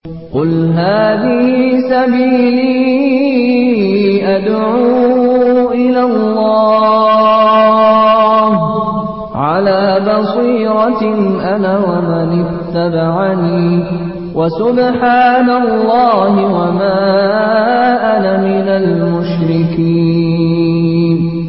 قل هذه سبيلي أدعو إلى الله على بصيرة أنا ومن اتبعني وسبحان الله وما أنا من المشركين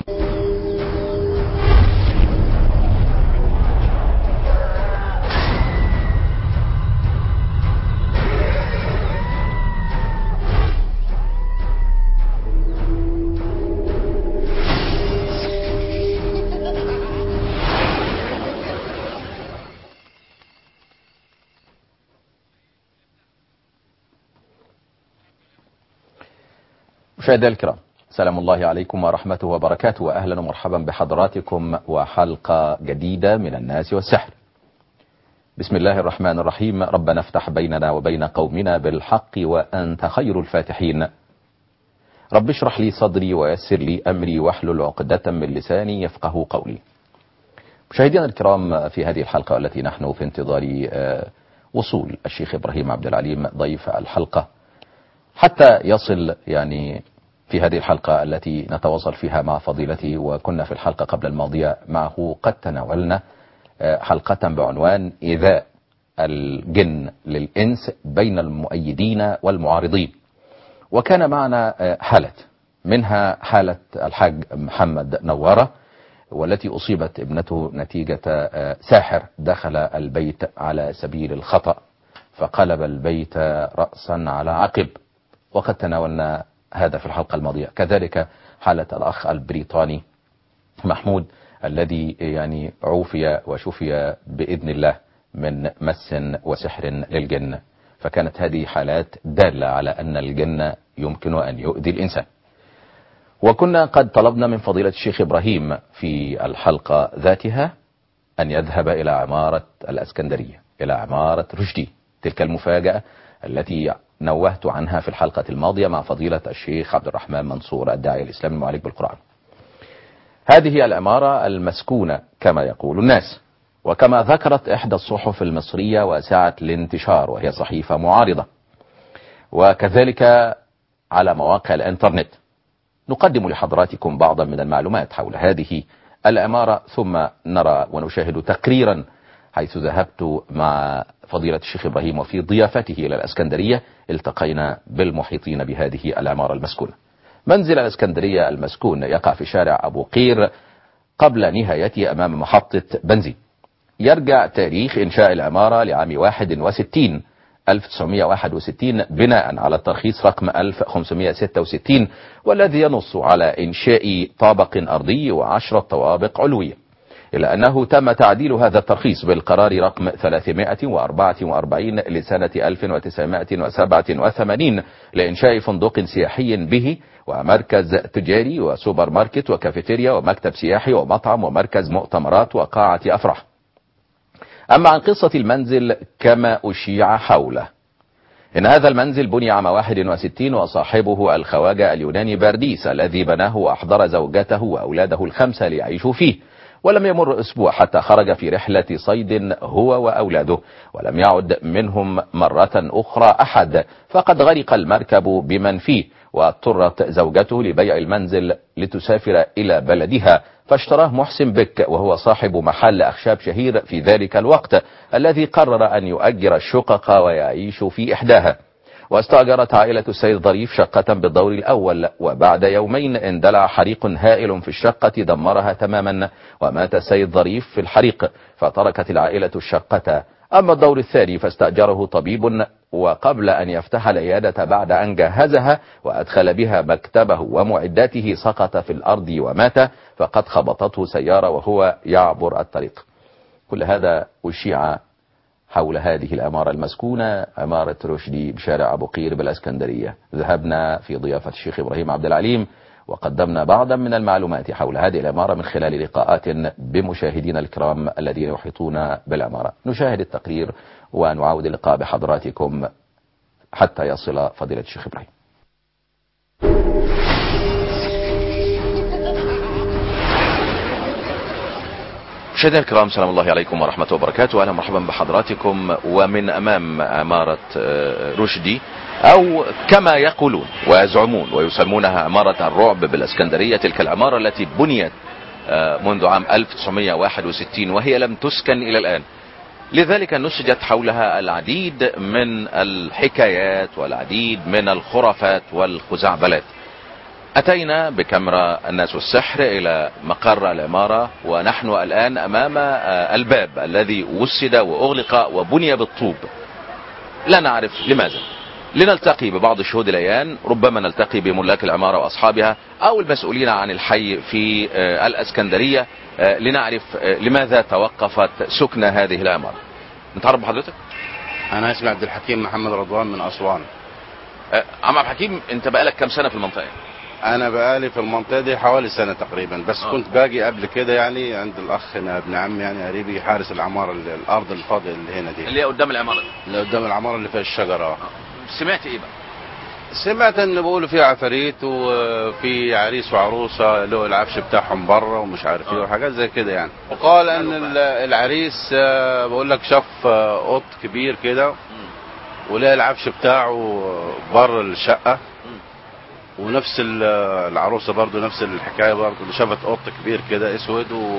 مشاهدينا الكرام سلام الله عليكم ورحمته وبركاته وأهلا ومرحبا بحضراتكم وحلقة جديدة من الناس والسحر بسم الله الرحمن الرحيم ربنا افتح بيننا وبين قومنا بالحق وأنت خير الفاتحين رب اشرح لي صدري ويسر لي أمري واحلل عقدة من لساني يفقه قولي مشاهدينا الكرام في هذه الحلقة التي نحن في انتظار وصول الشيخ إبراهيم عبد العليم ضيف الحلقة حتى يصل يعني في هذه الحلقة التي نتواصل فيها مع فضيلته وكنا في الحلقة قبل الماضية معه قد تناولنا حلقة بعنوان إذاء الجن للإنس بين المؤيدين والمعارضين وكان معنا حالة منها حالة الحاج محمد نوارة والتي أصيبت ابنته نتيجة ساحر دخل البيت على سبيل الخطأ فقلب البيت رأسا على عقب وقد تناولنا هذا في الحلقة الماضية كذلك حالة الأخ البريطاني محمود الذي يعني عوفي وشفي بإذن الله من مس وسحر للجن فكانت هذه حالات دالة على أن الجن يمكن أن يؤذي الإنسان وكنا قد طلبنا من فضيلة الشيخ إبراهيم في الحلقة ذاتها أن يذهب إلى عمارة الأسكندرية إلى عمارة رشدي تلك المفاجأة التي نوهت عنها في الحلقة الماضية مع فضيلة الشيخ عبد الرحمن منصور الداعي الإسلامي المعالج بالقرآن هذه العمارة المسكونة كما يقول الناس وكما ذكرت إحدى الصحف المصرية واسعة الانتشار وهي صحيفة معارضة وكذلك على مواقع الانترنت نقدم لحضراتكم بعضا من المعلومات حول هذه العمارة ثم نرى ونشاهد تقريرا حيث ذهبت مع فضيلة الشيخ إبراهيم وفي ضيافته إلى الأسكندرية التقينا بالمحيطين بهذه العمارة المسكونة منزل الأسكندرية المسكون يقع في شارع أبو قير قبل نهايته أمام محطة بنزين يرجع تاريخ إنشاء العمارة لعام 61 1961 بناء على الترخيص رقم 1566 والذي ينص على إنشاء طابق أرضي وعشرة طوابق علوية إلا أنه تم تعديل هذا الترخيص بالقرار رقم 344 لسنة 1987 لإنشاء فندق سياحي به ومركز تجاري وسوبر ماركت وكافيتيريا ومكتب سياحي ومطعم ومركز مؤتمرات وقاعة أفراح أما عن قصة المنزل كما أشيع حوله إن هذا المنزل بني عام 61 وصاحبه الخواجة اليوناني بارديس الذي بناه وأحضر زوجته وأولاده الخمسة ليعيشوا فيه ولم يمر أسبوع حتى خرج في رحلة صيد هو وأولاده ولم يعد منهم مرة أخرى أحد فقد غرق المركب بمن فيه واضطرت زوجته لبيع المنزل لتسافر إلى بلدها فاشتراه محسن بك وهو صاحب محل أخشاب شهير في ذلك الوقت الذي قرر أن يؤجر الشقق ويعيش في إحداها واستأجرت عائلة السيد ظريف شقة بالدور الأول وبعد يومين اندلع حريق هائل في الشقة دمرها تماما ومات السيد ظريف في الحريق فتركت العائلة الشقة أما الدور الثاني فاستأجره طبيب وقبل أن يفتح العيادة بعد أن جهزها وأدخل بها مكتبه ومعداته سقط في الأرض ومات فقد خبطته سيارة وهو يعبر الطريق كل هذا أشيع حول هذه العمارة المسكونة عمارة رشدي بشارع أبو قير بالأسكندرية ذهبنا في ضيافة الشيخ إبراهيم عبد العليم وقدمنا بعضا من المعلومات حول هذه العمارة من خلال لقاءات بمشاهدينا الكرام الذين يحيطون بالعمارة نشاهد التقرير ونعاود اللقاء بحضراتكم حتى يصل فضيلة الشيخ إبراهيم مشاهدينا الكرام سلام الله عليكم ورحمة وبركاته أهلا ومرحبا بحضراتكم ومن أمام عمارة آه، رشدي أو كما يقولون ويزعمون ويسمونها عمارة الرعب بالإسكندرية تلك العمارة التي بنيت آه، منذ عام 1961 وهي لم تسكن إلى الآن لذلك نسجت حولها العديد من الحكايات والعديد من الخرافات والخزعبلات أتينا بكاميرا الناس والسحر إلى مقر العمارة ونحن الآن أمام آه، الباب الذي وسد وأغلق وبني بالطوب لا نعرف لماذا لنلتقي ببعض شهود الأيان ربما نلتقي بملاك العمارة وأصحابها أو المسؤولين عن الحي في آه، الأسكندرية آه، لنعرف آه، لماذا توقفت سكن هذه العمارة نتعرف بحضرتك انا اسمي عبد الحكيم محمد رضوان من اسوان آه، عم عبد الحكيم انت بقالك كام سنة في المنطقة انا بقالي في المنطقه دي حوالي سنه تقريبا بس آه. كنت باجي قبل كده يعني عند الاخ هنا ابن عمي يعني قريبي حارس العماره اللي الارض الفاضيه اللي هنا دي اللي هي قدام العمارة دي اللي قدام العماره اللي فيها الشجره آه. سمعت ايه بقى سمعت ان بيقولوا في عفاريت وفي عريس وعروسه له العفش بتاعهم بره ومش عارف ايه آه. وحاجات زي كده يعني وقال ان ال- العريس آه، بقول لك شاف آه، قط كبير كده ولقى العفش بتاعه بره الشقه ونفس ال- العروسه برضو نفس الحكايه برضو اللي شافت قط كبير كده اسود و...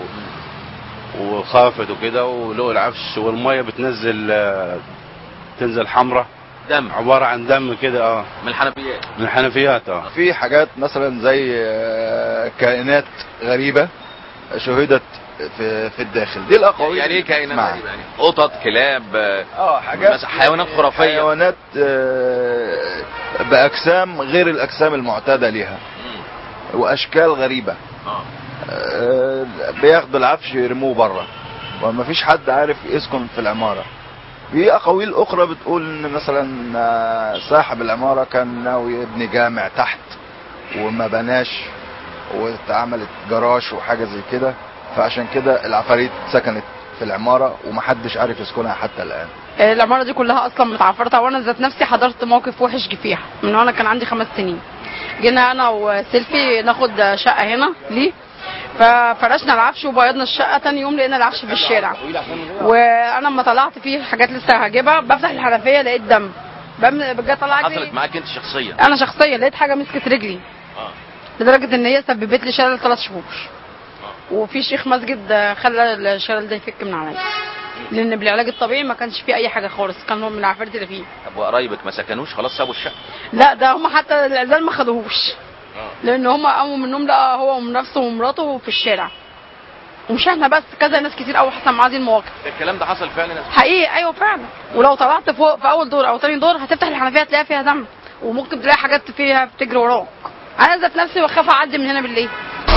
وخافت وكده ولقوا العفش والميه بتنزل آه، تنزل حمراء دم عباره عن دم كده اه من الحنفيات من الحنفيات اه في حاجات مثلا زي آه، كائنات غريبة شهدت في في الداخل دي الاقاويل يعني ايه كائنات اسمعها. غريبة يعني قطط كلاب آه، اه حاجات مثلا حيوانات خرافية. حيوانات آه، باجسام غير الاجسام المعتاده ليها واشكال غريبه آه. آه، بياخدوا العفش يرموه بره ومفيش حد عارف يسكن في العماره في اقاويل اخرى بتقول ان مثلا آه، صاحب العماره كان ناوي يبني جامع تحت وما بناش واتعملت جراج وحاجه زي كده فعشان كده العفاريت سكنت في العماره ومحدش عارف يسكنها حتى الان العمارة دي كلها أصلا متعفرة وأنا ذات نفسي حضرت موقف وحش جه فيها من وأنا كان عندي خمس سنين جينا أنا وسيلفي ناخد شقة هنا ليه ففرشنا العفش وبيضنا الشقة تاني يوم لقينا العفش في الشارع وأنا لما طلعت فيه حاجات لسه هجيبها بفتح الحنفية لقيت دم بم- بجد طلعت حصلت معاك انت شخصيا أنا شخصيا لقيت حاجة مسكت رجلي اه لدرجة إن هي سببت لي شلل ثلاث شهور وفي شيخ مسجد خلى الشلل ده يفك من عليا لان بالعلاج الطبيعي ما كانش فيه اي حاجه خالص كان هو من العفاريت اللي فيه طب وقرايبك ما سكنوش خلاص سابوا الشقه لا ده هم حتى العزال ما خدوهوش اه لان هم قاموا من النوم لقى هو ونفسه ومراته في الشارع ومش احنا بس كذا ناس كتير قوي حصل معاها دي المواقف الكلام ده حصل فعلا حقيقي ايوه فعلا ولو طلعت فوق في اول دور او تاني دور هتفتح الحنفيه تلاقي فيها دم وممكن تلاقي حاجات فيها بتجري وراك انا ذات نفسي بخاف اعدي من هنا بالليل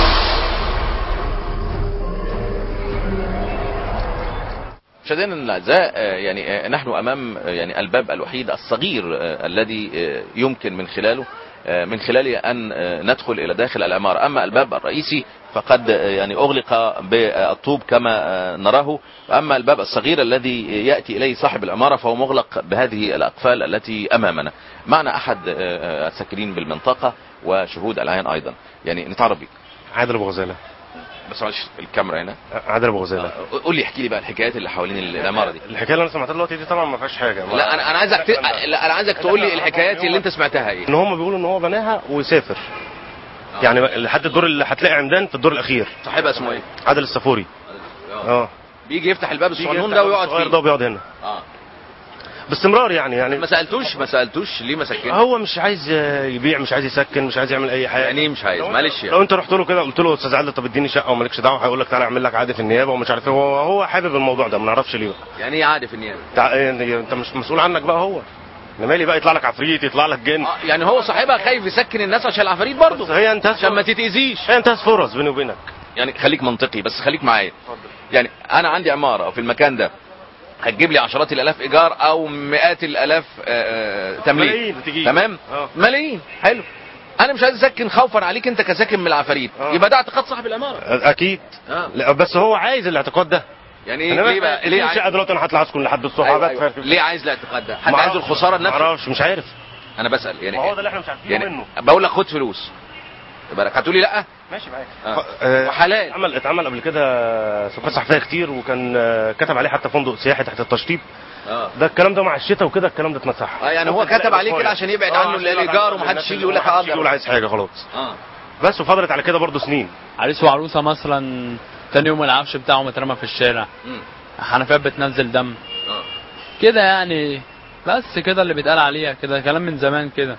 مشاهدينا الاعزاء آه، يعني آه، نحن امام آه، يعني الباب الوحيد الصغير آه، الذي آه، يمكن من خلاله آه، من خلاله ان آه، ندخل الى داخل العماره اما الباب الرئيسي فقد آه، يعني اغلق بالطوب كما آه، نراه واما الباب الصغير الذي ياتي اليه صاحب العماره فهو مغلق بهذه الاقفال التي امامنا معنا احد آه، آه، الساكنين بالمنطقه وشهود العيان ايضا يعني نتعرف بيك عادل ابو غزاله بس معلش الكاميرا هنا عادل ابو غزاله آه، قول لي احكي لي بقى الحكايات اللي حوالين العماره دي الحكايه اللي انا سمعتها دلوقتي دي طبعا ما فيهاش حاجه ما- لا انا انا عايزك ت... لا انا عايزك تقول لي الحكايات اللي انت سمعتها ايه ان هم بيقولوا ان هو بناها وسافر يعني لحد الدور اللي هتلاقي عمدان في الدور الاخير صاحبها اسمه ايه عادل السفوري اه بيجي يفتح الباب بيجي الصغنون يفتح ده ويقعد الصغير فيه ده وبيقعد هنا اه باستمرار يعني يعني ما سالتوش ما سالتوش ليه ما سكنش هو مش عايز يبيع مش عايز يسكن مش عايز يعمل اي حاجه يعني ايه مش عايز لو أنت- معلش لو يعني انت رحت له كده قلت له استاذ عادل طب اديني شقه ومالكش دعوه هيقول لك تعالى اعمل لك عقد في النيابه ومش عارف ايه هو هو حابب الموضوع ده ما نعرفش ليه بقى. يعني ايه عارف النيابه تع... يعني انت مش مسؤول عنك بقى هو انا مالي بقى يطلع لك عفريت يطلع لك جن آه يعني هو صاحبها خايف يسكن الناس عشان العفاريت برضه بس هي انتهت عشان ما تتاذيش هي انتهت فرص بيني وبينك يعني خليك منطقي بس خليك معايا يعني انا عندي عماره في المكان ده هتجيب لي عشرات الالاف ايجار او مئات الالاف آه، آه، تمليك ملايين بتجيب. تمام اه. ملايين حلو انا مش عايز اسكن خوفا عليك انت كساكن من العفاريت اه. يبقى ده اعتقاد صاحب العماره اكيد اه لا بس هو عايز الاعتقاد ده يعني ايه انا ليه بقى ليه الشقه عايز دلوقتي انا هطلع اسكن لحد الصبح أيوة أبات أيوة. في- ليه عايز الاعتقاد ده حد ما عايز أعرفش- الخساره ما لنفسه اعرفش مش عارف انا بسال يعني ما هو ده اللي احنا مش عارفينه يعني منه بقول لك خد فلوس بالك هتقولي لا ماشي معاك آه. آه، وحلال اتعمل اتعمل قبل كده سفارة صحفية كتير وكان آه، كتب عليه حتى فندق سياحي تحت التشطيب اه ده الكلام ده مع الشتاء وكده الكلام ده اتمسح آه، يعني هو ممكن كتب تلاقي عليه كده شوية. عشان يبعد آه، عنه عشان يبعد الإيجار عنه ومحدش الناس يجي يقول لك محدش أقدر. يقول عايز حاجة خلاص اه بس وفضلت على كده برضه سنين عريس وعروسه مثلا تاني يوم العفش بتاعهم اترمى في الشارع مم. حنفيات بتنزل دم اه كده يعني بس كده اللي بيتقال عليها كده كلام من زمان كده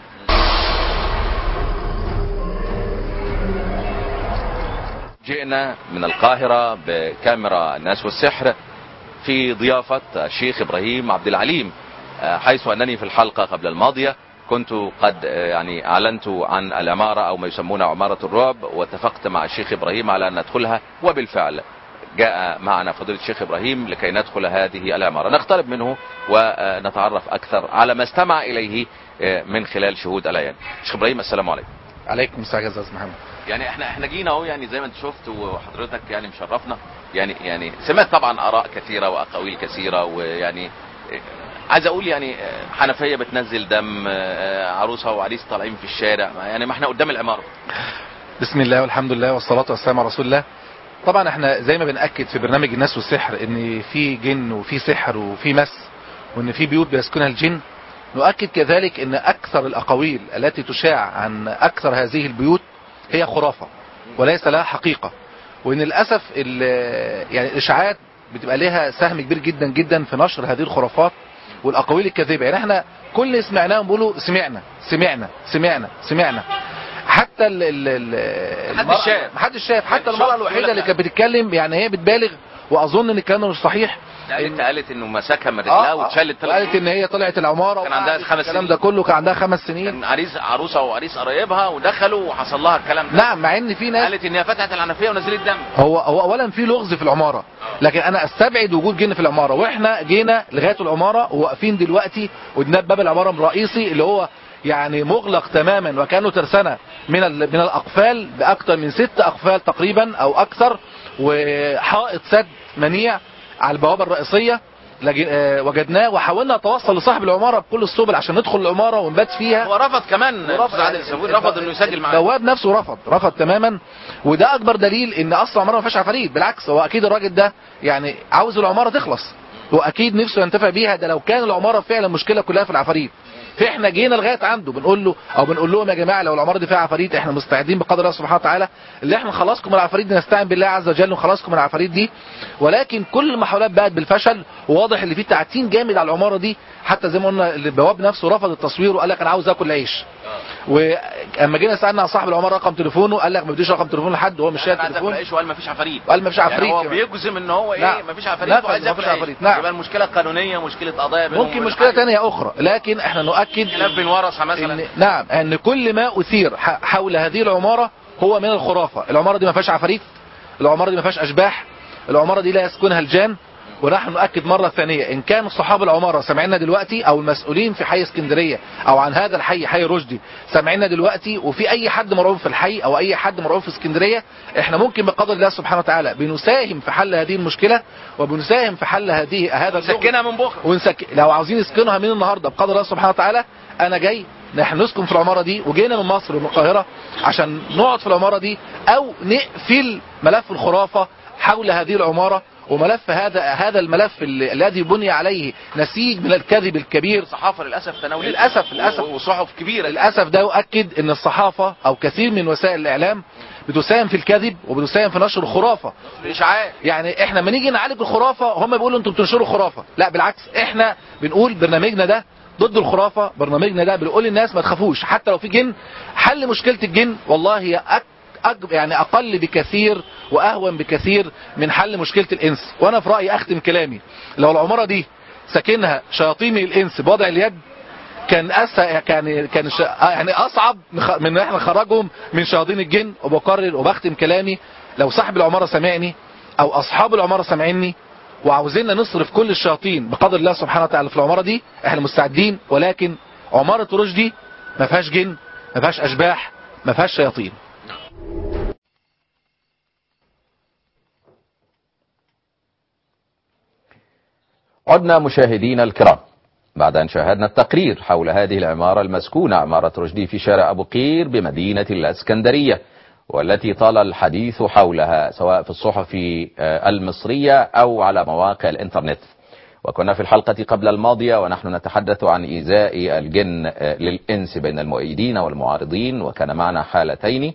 جئنا من القاهرة بكاميرا الناس والسحر في ضيافة الشيخ إبراهيم عبد العليم آه، حيث أنني في الحلقة قبل الماضية كنت قد آه، يعني أعلنت عن العمارة أو ما يسمونها عمارة الرعب واتفقت مع الشيخ إبراهيم على أن ندخلها وبالفعل جاء معنا فضيلة الشيخ إبراهيم لكي ندخل هذه العمارة نقترب منه ونتعرف أكثر على ما استمع إليه آه، من خلال شهود العيان شيخ إبراهيم السلام عليكم عليكم السلام يا استاذ محمد يعني احنا احنا جينا اهو يعني زي ما انت شفت وحضرتك يعني مشرفنا يعني يعني سمعت طبعا اراء كثيره واقاويل كثيره ويعني اه، عايز اقول يعني اه، حنفيه بتنزل دم اه، عروسه وعريس طالعين في الشارع يعني ما احنا قدام العماره بسم الله والحمد لله والصلاة والسلام على رسول الله طبعا احنا زي ما بنأكد في برنامج الناس والسحر ان في جن وفي سحر وفي مس وان في بيوت بيسكنها الجن نؤكد كذلك ان اكثر الاقاويل التي تشاع عن اكثر هذه البيوت هي خرافة وليس لها حقيقة وان للاسف ال- يعني الاشاعات بتبقى لها سهم كبير جدا جدا في نشر هذه الخرافات والاقاويل الكاذبه يعني احنا كل اللي سمعناهم بيقولوا سمعنا سمعنا سمعنا سمعنا حتى ال ال ال محدش المرأة- شاف. محدش شاف يعني حتى المرأة شوف الوحيدة يقول اللي لك كانت بتتكلم يعني هي بتبالغ واظن ان الكلام ده مش صحيح قالت قالت انه مسكها من رجلها واتشالت وقالت ثلاث ان هي طلعت العمارة كان عندها وقعدت خمس الكلام سنين. ده كله كان عندها خمس سنين كان عريس عروسه وعريس قرايبها ودخلوا وحصل لها الكلام ده نعم مع ان في ناس قالت ان هي فتحت الحنفيه ونزلت دم هو هو اولا في لغز في العماره لكن انا استبعد وجود جن في العماره واحنا جينا لغايه العماره وواقفين دلوقتي قدام باب العماره الرئيسي اللي هو يعني مغلق تماما وكانه ترسانه من ال- من الاقفال باكثر من ست اقفال تقريبا او اكثر وحائط سد منيع على البوابه الرئيسيه لج- آه، وجدناه وحاولنا نتوصل لصاحب العماره بكل السبل عشان ندخل العماره ونبات فيها هو رفض كمان الاستاذ عادل السفوري رفض انه يسجل معاه البواب نفسه رفض رفض تماما وده اكبر دليل ان اصلا العماره ما فيهاش عفاريت بالعكس هو اكيد الراجل ده يعني عاوز العماره تخلص واكيد نفسه ينتفع بيها ده لو كان العماره فعلا مشكله كلها في العفاريت فاحنا جينا لغايه عنده بنقول له او بنقول لهم يا جماعه لو العماره دي فيها عفاريت احنا مستعدين بقدر الله سبحانه وتعالى اللي احنا نخلصكم من العفاريت دي نستعين بالله عز وجل ونخلصكم من العفاريت دي ولكن كل المحاولات بقت بالفشل وواضح ان في تعتيم جامد على العماره دي حتى زي ما قلنا البواب نفسه رفض التصوير وقال لك انا عاوز اكل عيش واما جينا سالنا عن صاحب العماره رقم تليفونه قال لك ما بديش رقم تليفون لحد وهو مش شايل انا عايز اكل تليفون عيش وقال ما فيش عفاريت وقال ما فيش عفاريت يعني هو كمان. بيجزم ان هو ايه نعم. ما فيش عفاريت نفذ وعايز ما ياكل فيش عيش عفاريت. نعم. يبقى المشكله قانونيه مشكله قضايا بينهم ممكن وبين مشكله حد. تانية اخرى لكن احنا نؤكد خلاف بين ورثه مثلا إن نعم ان كل ما اثير ح- حول هذه العماره هو من الخرافه العماره دي ما فيهاش عفاريت العماره دي ما فيهاش اشباح العماره دي لا يسكنها الجان ونحن نؤكد مرة ثانية إن كان صحاب العمارة سامعيننا دلوقتي أو المسؤولين في حي اسكندرية أو عن هذا الحي حي رشدي سامعيننا دلوقتي وفي أي حد مرعوب في الحي أو أي حد مرعوب في اسكندرية إحنا ممكن بقدر الله سبحانه وتعالى بنساهم في حل هذه المشكلة وبنساهم في حل هذه هذا اللغز. سكنها من بكره ونسك... لو عاوزين يسكنوها من النهارده بقدر الله سبحانه وتعالى انا جاي نحن نسكن في العماره دي وجينا من مصر ومن القاهره عشان نقعد في العماره دي او نقفل ملف الخرافه حول هذه العماره وملف هذا هذا الملف ال- الذي بني عليه نسيج من الكذب الكبير الصحافه للاسف تناولت للأسف- للأسف. وصحف كبيره للاسف ده يؤكد ان الصحافه او كثير من وسائل الاعلام بتساهم في الكذب وبتساهم في نشر الخرافه الاشاعات يعني احنا لما نيجي نعالج الخرافه هم بيقولوا انتوا بتنشروا خرافه لا بالعكس احنا بنقول برنامجنا ده ضد الخرافه برنامجنا ده بنقول للناس ما تخافوش حتى لو في جن حل مشكله الجن والله هي أك أك يعني اقل بكثير واهون بكثير من حل مشكله الانس وانا في رايي اختم كلامي لو العماره دي ساكنها شياطين الانس بوضع اليد كان أسا كان كان ش... آه يعني اصعب نخ- من ان احنا نخرجهم من شياطين الجن وبقرر وبختم كلامي لو صاحب العماره سامعني او اصحاب العماره سامعيني وعاوزيننا نصرف كل الشياطين بقدر الله سبحانه وتعالى في العماره دي احنا مستعدين ولكن عماره رشدي ما فيهاش جن ما فيهاش اشباح ما فيهاش شياطين عدنا مشاهدينا الكرام بعد أن شاهدنا التقرير حول هذه العمارة المسكونة عمارة رشدي في شارع أبو قير بمدينة الإسكندرية والتي طال الحديث حولها سواء في الصحف آه، المصرية أو على مواقع الإنترنت وكنا في الحلقة قبل الماضية ونحن نتحدث عن إيذاء الجن آه، للإنس بين المؤيدين والمعارضين وكان معنا حالتين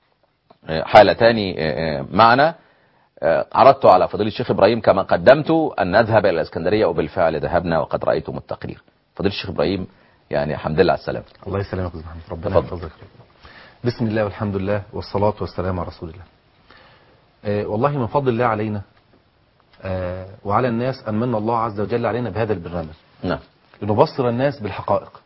آه، حالتان آه، معنا آه، عرضت على فضيلة الشيخ إبراهيم كما قدمت أن نذهب إلى الإسكندرية وبالفعل ذهبنا وقد رأيتم التقرير فضيلة الشيخ إبراهيم يعني الحمد لله على السلامة الله يسلمك يا أستاذ محمد ربنا تفضل. يحفظك بسم الله والحمد لله والصلاة والسلام على رسول الله آه والله من فضل الله علينا آه وعلى الناس أن من الله عز وجل علينا بهذا البرنامج نعم لنبصر الناس بالحقائق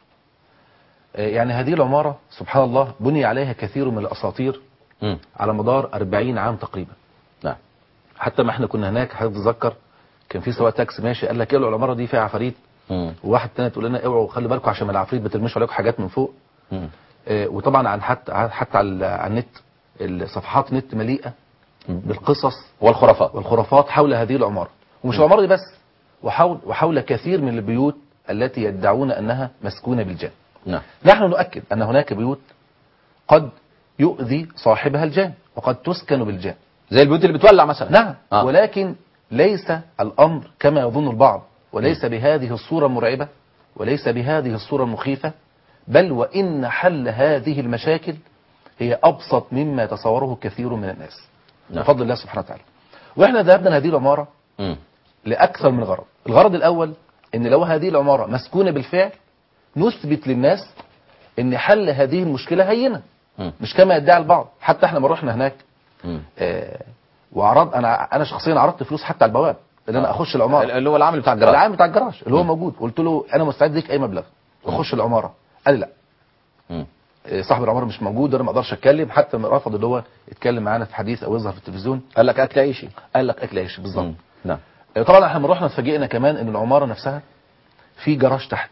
آه يعني هذه العمارة سبحان الله بني عليها كثير من الأساطير مم. على مدار 40 عام تقريبا نعم حتى ما احنا كنا هناك حضرتك تتذكر كان في سواق تاكسي ماشي قال لك ايه العمارة دي فيها عفاريت مم. وواحد تاني تقول لنا اوعوا خلي بالكم عشان ما العفريت بترميش عليكم حاجات من فوق مم. آه، وطبعا عن حتى حتى على على النت الصفحات النت مليئه بالقصص والخرافات والخرافات حول هذه العماره ومش العماره دي بس وحول وحول كثير من البيوت التي يدعون انها مسكونه بالجان نعم نحن نؤكد ان هناك بيوت قد يؤذي صاحبها الجان وقد تسكن بالجان زي البيوت اللي بتولع مثلا نعم آه. ولكن ليس الأمر كما يظن البعض وليس بهذه الصورة المرعبة وليس بهذه الصورة المخيفة بل وإن حل هذه المشاكل هي أبسط مما يتصوره كثير من الناس نعم. بفضل الله سبحانه وتعالى وإحنا ذهبنا هذه العمارة مم. لأكثر من غرض الغرض الأول إن لو هذه العمارة مسكونة بالفعل نثبت للناس إن حل هذه المشكلة هينة مم. مش كما يدعي البعض حتى احنا ما رحنا هناك مم. آه، وعرض انا انا شخصيا عرضت فلوس حتى على البواب ان انا اخش العماره اللي هو العامل بتاع الجراج العام بتاع الجراج اللي هو موجود قلت له انا مستعد اديك اي مبلغ واخش العماره قال لي لا مم. آه، صاحب العماره مش موجود وانا ما اقدرش اتكلم حتى رفض اللي هو يتكلم معانا في حديث او يظهر في التلفزيون قال لك اكل عيشي قال لك اكل عيش بالظبط مم. نعم آه، طبعا احنا لما رحنا اتفاجئنا كمان ان العماره نفسها في جراج تحت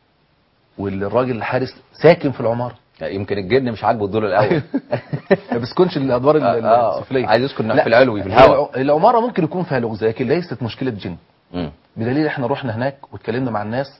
والراجل الحارس ساكن في العماره يمكن الجن مش عاجبه الدور الاول ما بيسكنش الادوار ال- آه، السفليه عايز يسكن لا، في العلوي في الهواء الع- العماره ممكن يكون فيها لغز لكن ليست مشكله جن مم. بدليل احنا رحنا هناك واتكلمنا مع الناس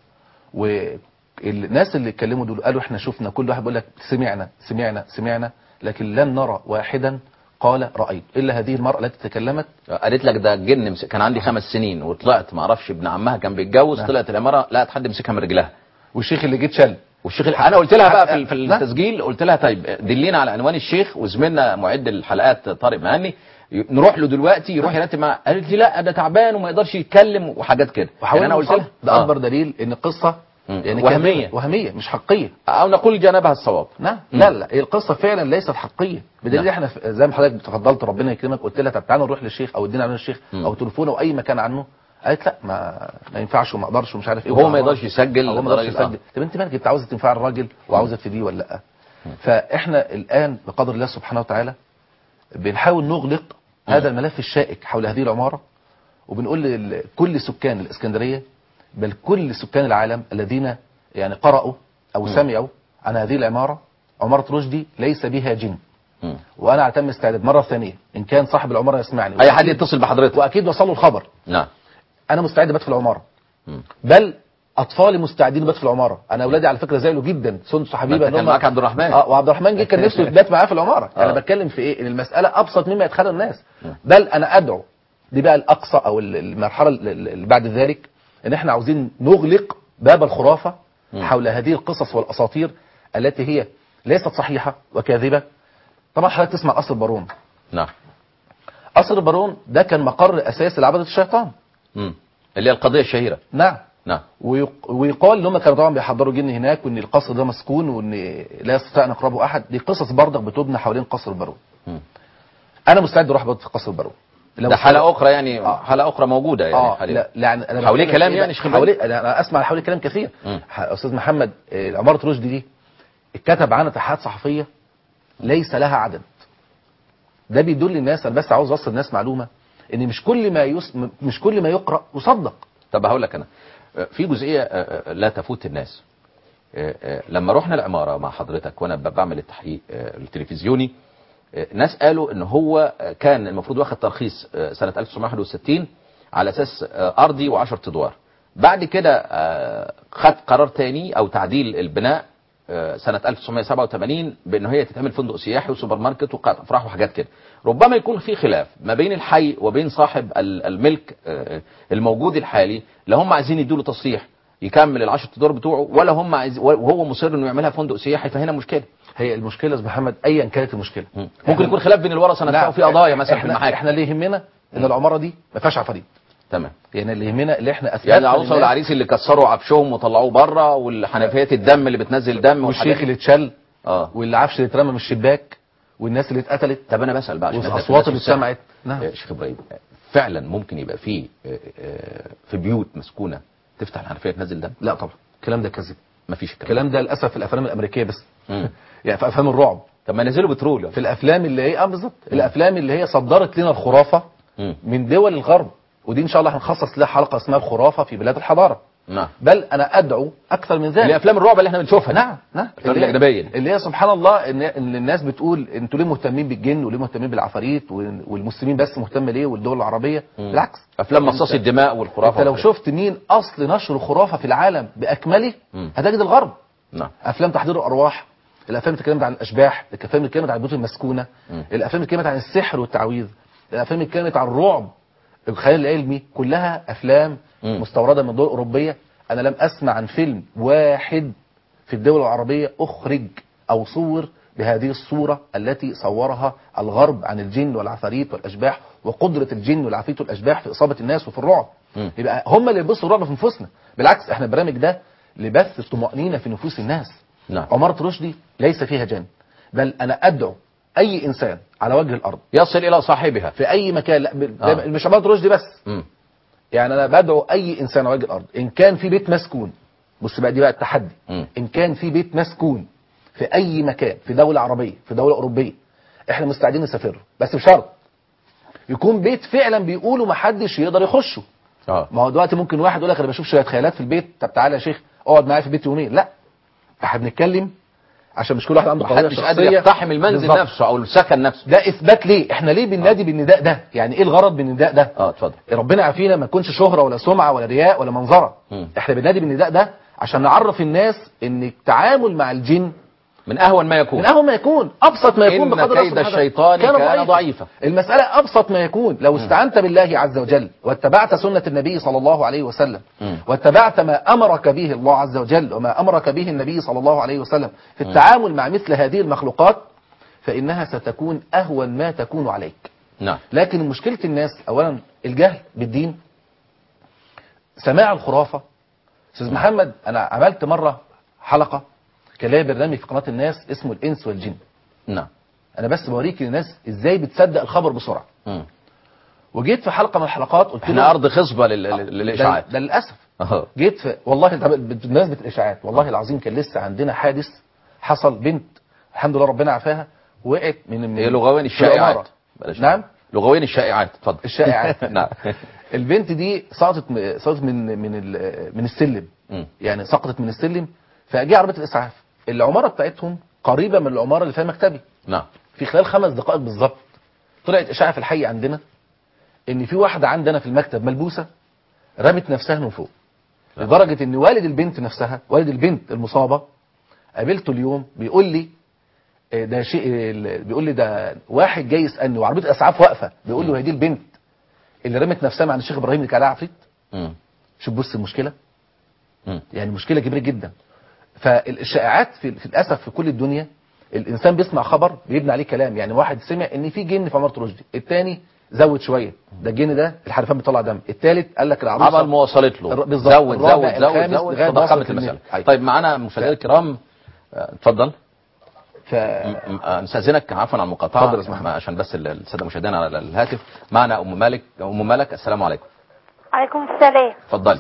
والناس اللي اتكلموا دول قالوا احنا شفنا كل واحد بيقول لك سمعنا سمعنا سمعنا لكن لم نرى واحدا قال رايت الا هذه المراه التي تكلمت قالت لك ده الجن مس... كان عندي خمس سنين وطلعت ما اعرفش ابن عمها كان بيتجوز نعم. طلعت العماره لقت حد مسكها من رجلها والشيخ اللي جيت شل والشيخ ال- انا قلت لها بقى في, ال- في لا. التسجيل قلت لها طيب دلينا على عنوان الشيخ وزميلنا معد الحلقات طارق مهني ي- نروح له دلوقتي يروح يرتب معاه قالت لي لا ده تعبان وما يقدرش يتكلم وحاجات كده وحاولنا انا قلت نوصل لها ده آه. اكبر دليل ان القصه مم. يعني وهمية. كاذبة. وهميه مش حقيقيه او نقول جانبها الصواب نعم لا لا هي القصه فعلا ليست حقيقيه بدليل نعم. احنا ف- زي ما حضرتك تفضلت ربنا يكرمك قلت لها طب تعالى نروح للشيخ او ادينا عنوان الشيخ مم. او تليفونه او اي مكان عنه قالت لا ما ما ينفعش وما اقدرش ومش عارف ايه وهو ما وما يقدرش يسجل هو ما يقدرش لدرجة- آه. يسجل طب انت مالك انت عاوزه تنفع الراجل وعاوزه تفيديه ولا لا فاحنا الان بقدر الله سبحانه وتعالى بنحاول نغلق هذا الملف الشائك حول هذه العماره وبنقول لكل سكان الاسكندريه بل كل سكان العالم الذين يعني قرأوا او سمعوا عن هذه العماره عماره رشدي ليس بها جن مم. وانا على تم استعداد مره ثانيه ان كان صاحب العماره يسمعني اي حد وأكيد- يتصل بحضرتك واكيد وصل له الخبر نعم انا مستعد ابات في العماره مم. بل اطفالي مستعدين يبات في العماره انا اولادي على فكره زعلوا جدا سنس حبيبه أنت كان معاك عبد الرحمن. اه وعبد الرحمن جه كان نفسه يبات معايا في العماره آه. انا بتكلم في ايه ان المساله ابسط مما يتخيل الناس بل انا ادعو دي بقى الاقصى او ال- المرحله ال- ال- اللي بعد ذلك ان احنا عاوزين نغلق باب الخرافه حول هذه القصص والاساطير التي هي ليست صحيحه وكاذبه طبعا حضرتك تسمع قصر البارون نعم قصر البارون ده كان مقر اساسي لعبده الشيطان مم. اللي هي القضيه الشهيره نعم نعم ويق- ويقال ان هم كانوا طبعا بيحضروا جن هناك وان القصر ده مسكون وان لا يستطيع ان يقربه احد دي قصص برضك بتبنى حوالين قصر البارون مم. انا مستعد اروح بقعد في قصر البارون لو ده مستعد- حالة أخرى يعني آه. حالة أخرى موجودة يعني اه حاليا لا يعني انا حواليه بتكلم كلام إيه يعني بقى؟ شيخ حواليه أنا- انا اسمع حواليه كلام كثير مم. ح- استاذ محمد آه، عماره رشدي دي اتكتب عنها تحقيقات صحفيه ليس لها عدد ده بيدل الناس انا بس عاوز اوصل الناس معلومه ان مش كل ما يس... م- مش كل ما يقرا يصدق طب هقول لك أنا آه، في جزئية آه، آه، لا تفوت الناس آه، آه، لما رحنا العمارة مع حضرتك وأنا ب- بعمل التحقيق آه، التلفزيوني آه، ناس قالوا ان هو آه، كان المفروض واخد ترخيص آه، سنة 1961 على اساس آه، ارضي و10 ادوار بعد كده آه، خد قرار تاني او تعديل البناء آه، سنه 1987 بان هي تتعمل فندق سياحي وسوبر ماركت وقاعة افراح وحاجات كده ربما يكون في خلاف ما بين الحي وبين صاحب ال- الملك آه، الموجود الحالي لا هم عايزين يدوا له تصريح يكمل العشر ادوار بتوعه ولا هم عايز وهو مصر انه يعملها فندق سياحي فهنا مشكله هي المشكله يا استاذ محمد ايا كانت المشكله ممكن يكون خلاف بين الورثه نفسها وفي قضايا مثلا في احنا المحاكم احنا اللي يهمنا ان العماره دي ما فيهاش عفاريت تمام يعني اللي يهمنا اللي احنا اثبتنا يعني العروسه للناس- والعريس اللي كسروا عفشهم وطلعوه بره والحنفيات الدم اللي بتنزل دم والشيخ اللي اتشل اه والعفش اللي اترمى من الشباك والناس اللي اتقتلت طب انا بسال بقى عشان والاصوات الناس اللي تسمع. اتسمعت نعم آه، شيخ ابراهيم آه، فعلا ممكن يبقى في آه، آه، في بيوت مسكونه تفتح الحنفيه تنزل دم لا طبعا الكلام ده كذب مفيش الكلام الكلام ده للاسف في الافلام الامريكيه بس مم. يعني في افلام الرعب طب ما نزلوا بترول في الافلام اللي هي اه بالظبط الافلام اللي هي صدرت لنا الخرافه مم. من دول الغرب ودي ان شاء الله هنخصص لها حلقه اسمها الخرافه في بلاد الحضاره نعم بل انا ادعو اكثر من ذلك اللي افلام الرعب اللي احنا بنشوفها نعم نعم الافلام اللي- الاجنبيه اللي هي سبحان الله ان ان الناس بتقول انتوا ليه مهتمين بالجن وليه مهتمين بالعفاريت وال- والمسلمين بس مهتمه ليه والدول العربيه مم. بالعكس افلام مصاصي الدماء والخرافه انت لو وكده. شفت مين اصل نشر خرافه في العالم باكمله مم. هتجد الغرب نعم افلام تحضير الارواح الافلام اللي اتكلمت عن الاشباح الافلام اللي اتكلمت عن البيوت المسكونه مم. الافلام اللي اتكلمت عن السحر والتعويذ الافلام اللي اتكلمت عن الرعب الخيال العلمي كلها افلام مم. مستورده من الدول الاوروبيه انا لم اسمع عن فيلم واحد في الدول العربيه اخرج او صور بهذه الصوره التي صورها الغرب عن الجن والعفاريت والاشباح وقدره الجن والعفاريت والاشباح في اصابه الناس وفي الرعب مم. يبقى هم اللي يبصوا الرعب في نفوسنا بالعكس احنا البرامج ده لبث الطمأنينة في نفوس الناس نعم عمارة رشدي ليس فيها جن بل انا ادعو اي انسان على وجه الارض يصل الى صاحبها في اي مكان لا ب- آه. ده مش عمارة رشدي بس مم. يعني انا بدعو اي انسان على وجه الارض ان كان في بيت مسكون بص بقى دي بقى التحدي مم. ان كان في بيت مسكون في اي مكان في دولة عربية في دولة اوروبية احنا مستعدين نسافر بس بشرط يكون بيت فعلا بيقولوا ما حدش يقدر يخشه اه ما هو دلوقتي ممكن واحد يقول لك انا بشوف شويه خيالات في البيت طب تعالى يا شيخ اقعد معايا في البيت يومين لا احنا بنتكلم عشان مش كل واحد عنده قضيه محدش قادر شخصيه يقتحم المنزل بالظبط. نفسه او السكن نفسه ده اثبات ليه احنا ليه بننادي بالنداء ده يعني ايه الغرض من النداء ده اه اتفضل ربنا يعافينا ما نكونش شهره ولا سمعه ولا رياء ولا منظره مم. احنا بننادي بالنداء ده عشان نعرف الناس ان التعامل مع الجن من اهون ما يكون من اهون ما يكون ابسط ما يكون إن بقدر الله كيد سبحانه الشيطان وتعالى. كان ضعيفا. المساله ابسط ما يكون لو استعنت بالله عز وجل واتبعت سنه النبي صلى الله عليه وسلم مم. واتبعت ما امرك به الله عز وجل وما امرك به النبي صلى الله عليه وسلم في التعامل مع مثل هذه المخلوقات فانها ستكون اهون ما تكون عليك نعم لكن مشكله الناس اولا الجهل بالدين سماع الخرافه استاذ محمد انا عملت مره حلقه كان ليا برنامج في قناه الناس اسمه الانس والجن نعم انا بس بوريك للناس ازاي بتصدق الخبر بسرعه مم. وجيت في حلقه من الحلقات قلت احنا له ارض خصبه لل- لل- للاشاعات ده, ده للاسف اه جيت في والله طب بمناسبه الاشاعات والله العظيم كان لسه عندنا حادث حصل بنت الحمد لله ربنا عافاها وقعت من من هي لغويا في العمارة. الشائعات بلاش نعم لغويا الشائعات اتفضل الشائعات نعم البنت دي سقطت م- سقطت من من ال- من السلم مم. يعني سقطت من السلم فجاء عربيه الاسعاف العماره بتاعتهم قريبه من العماره اللي فيها مكتبي نعم في خلال خمس دقائق بالظبط طلعت اشاعه في الحي عندنا ان في واحده عندنا في المكتب ملبوسه رمت نفسها من فوق لدرجه ان والد البنت نفسها والد البنت المصابه قابلته اليوم بيقول لي آه، ده شيء آه، بيقول لي ده واحد جاي يسالني وعربيه اسعاف واقفه بيقول له هي دي البنت اللي رمت نفسها مع الشيخ ابراهيم اللي كان عليها عفريت مم. شوف بص المشكله مم. يعني مشكله كبيره جدا فالشائعات في, في للاسف في كل الدنيا الانسان بيسمع خبر بيبني عليه كلام يعني واحد سمع ان في جن في عماره رشدي الثاني زود شويه ده الجن ده الحرفان بيطلع دم الثالث قال لك العروسه عمل ما وصلت له الر- بالظبط. زود زود الرابع، زود الخامس زود لغاية ما فضخمت وصلت المسألة للمية. أيوة. طيب معانا مشاهدينا الكرام آه، اتفضل ف... م- م- آه، نستاذنك عفوا عن المقاطعه اتفضل يا اسمح. ما- عشان بس ال- الساده مشاهدينا على الهاتف معنا ام مالك ام مالك السلام عليكم عليكم السلام اتفضلي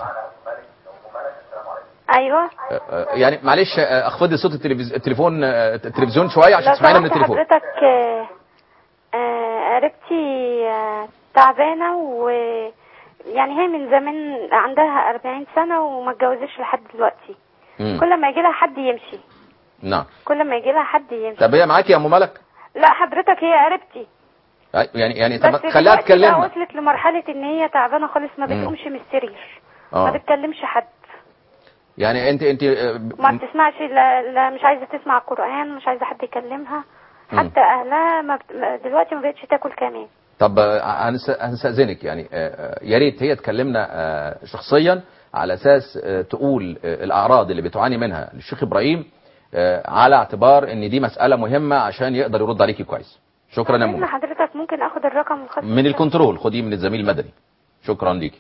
ايوه آه، آه، يعني معلش آه، اخفضي صوت التلفز- التليفون آه، التلفزيون شويه عشان لو تسمعينا من سمحت التليفون حضرتك آه، آه، قريبتي آه، تعبانه و يعني هي من زمان عندها 40 سنه وما اتجوزتش لحد دلوقتي مم. كل ما يجي لها حد يمشي نعم كل ما يجي لها حد يمشي طب هي معاكي يا ام مالك لا حضرتك هي قريبتي آه، يعني يعني بس طب خليها دلوقتي بقى تكلمنا وصلت لمرحله ان هي تعبانه خالص ما مم. بتقومش من السرير ما اه بتكلمش حد يعني انت انت آه، ما بتسمعش لا, لا مش عايزه تسمع القران مش عايزه حد يكلمها حتى اهلها ما بت... ما- دلوقتي ما بقتش تاكل كمان طب آه، هنس- هنستأذنك يعني آه، آه، يا ريت هي تكلمنا آه، شخصيا على اساس آه، تقول آه، الاعراض اللي بتعاني منها للشيخ ابراهيم آه، على اعتبار ان دي مسألة مهمة عشان يقدر يرد عليكي كويس شكرا يا إذن ماما حضرتك ممكن اخد الرقم الخاص من الكنترول خديه من الزميل المدني شكرا ليكي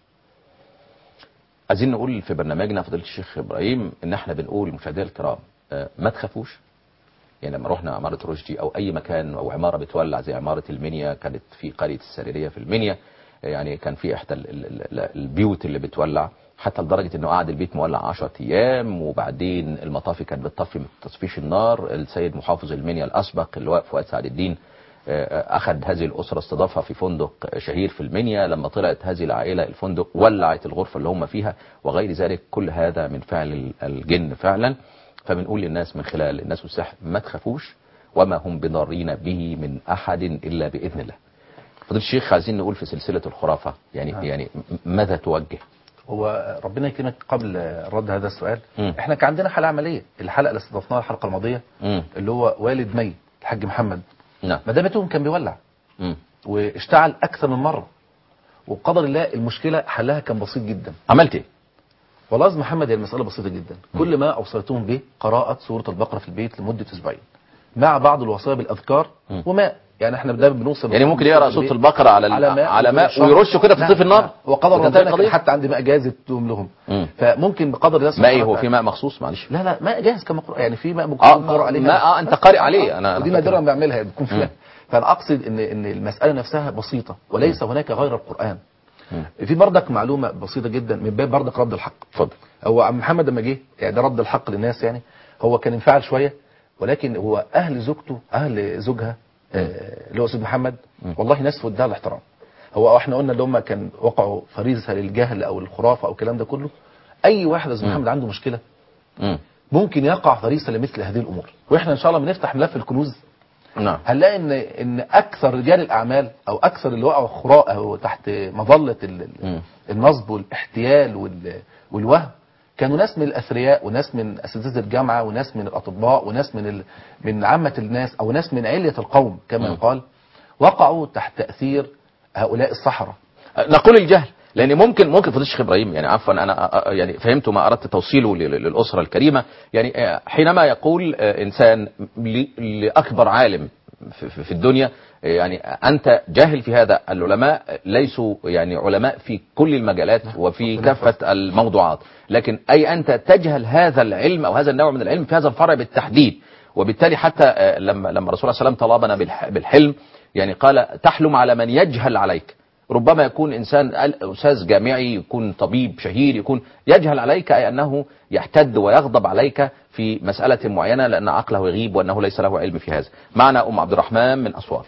عايزين نقول في برنامجنا فضيلة الشيخ ابراهيم ان احنا بنقول مشاهدينا الكرام آه، ما تخافوش يعني لما رحنا عمارة رشدي او اي مكان او عمارة بتولع زي عمارة المنيا كانت في قرية السريرية في المنيا يعني كان في احدى ال- ال- ال- البيوت اللي بتولع حتى لدرجة انه قعد البيت مولع 10 ايام وبعدين المطافي كانت بتطفي من تطفيش النار السيد محافظ المنيا الاسبق اللواء فؤاد سعد الدين آه، اخذ هذه الاسره استضافها في فندق شهير في المنيا لما طلعت هذه العائله الفندق ولعت الغرفه اللي هم فيها وغير ذلك كل هذا من فعل الجن فعلا فبنقول للناس من خلال الناس والسحر ما تخافوش وما هم بضارين به من احد الا باذن الله. فضيله الشيخ عايزين نقول في سلسله الخرافه يعني نعم. يعني م- ماذا توجه؟ هو ربنا يكرمك قبل رد هذا السؤال مم. احنا كان عندنا حاله عمليه الحلقه اللي استضفناها الحلقه الماضيه مم. اللي هو والد مي الحاج محمد نعم مدامتهم كان بيولع مم. واشتعل اكثر من مره وبقدر الله المشكله حلها كان بسيط جدا عملت ايه؟ والله يا أستاذ محمد هي المساله بسيطه جدا كل ما اوصيتهم به قراءه سوره البقره في البيت لمده اسبوعين مع بعض الوصايا بالاذكار مم. وماء يعني احنا دايما بنوصل يعني ممكن يقرا سوره البقره على ال- على ماء, على ماء وشرب. ويرشه كده في نعم، طيف النار نعم. وقدر وتنتهي ربنا القضية؟ كان حتى عندي ماء جاهز يدوم لهم مم. فممكن بقدر الله ماء ايه سبحانه هو وتعالى- في ماء مخصوص معلش لا لا ماء جاهز كما قرأ يعني في ماء ممكن اه يكون قرأ عليه ماء اه انت قارئ عليه انا انا أنا ودي فاكر. نادرا بعملها بيكون في مم. ماء فانا اقصد ان ان المساله نفسها بسيطه وليس هناك غير القران مم. في بردك معلومه بسيطه جدا من باب بردك رد الحق اتفضل هو عم محمد لما جه يعني ده رد الحق للناس يعني هو كان انفعل شويه ولكن هو اهل زوجته اهل زوجها آه، اللي هو استاذ محمد والله ناس في منتهى الاحترام هو احنا قلنا اللي هم كان وقعوا فريسه للجهل او الخرافه او الكلام ده كله اي واحد يا استاذ مم. محمد عنده مشكله مم. ممكن يقع فريسه لمثل هذه الامور واحنا ان شاء الله بنفتح ملف الكنوز نعم هنلاقي ان ان اكثر رجال الاعمال او اكثر اللي وقعوا خراء او تحت مظله ال- ال- مم. النصب والاحتيال وال- والوهم كانوا ناس من الاثرياء وناس من اساتذه الجامعه وناس من الاطباء وناس من ال... من عامه الناس او ناس من عليه القوم كما مم. يقال وقعوا تحت تاثير هؤلاء السحره نقول الجهل لان ممكن ممكن فضيله الشيخ ابراهيم يعني عفوا انا أ- أ- يعني فهمت ما اردت توصيله لل- للاسره الكريمه يعني آه، حينما يقول آه، انسان ل- لاكبر عالم في- في في الدنيا آه، يعني انت جاهل في هذا العلماء ليسوا يعني علماء في كل المجالات وفي كافه الموضوعات لكن اي انت تجهل هذا العلم او هذا النوع من العلم في هذا الفرع بالتحديد وبالتالي حتى آه، لما لما الرسول صلى الله عليه وسلم طلبنا بالح- بالحلم يعني قال تحلم على من يجهل عليك ربما يكون انسان استاذ جامعي يكون طبيب شهير يكون يجهل عليك اي انه يحتد ويغضب عليك في مساله معينه لان عقله يغيب وانه ليس له علم في هذا. معنا ام عبد الرحمن من اسوان.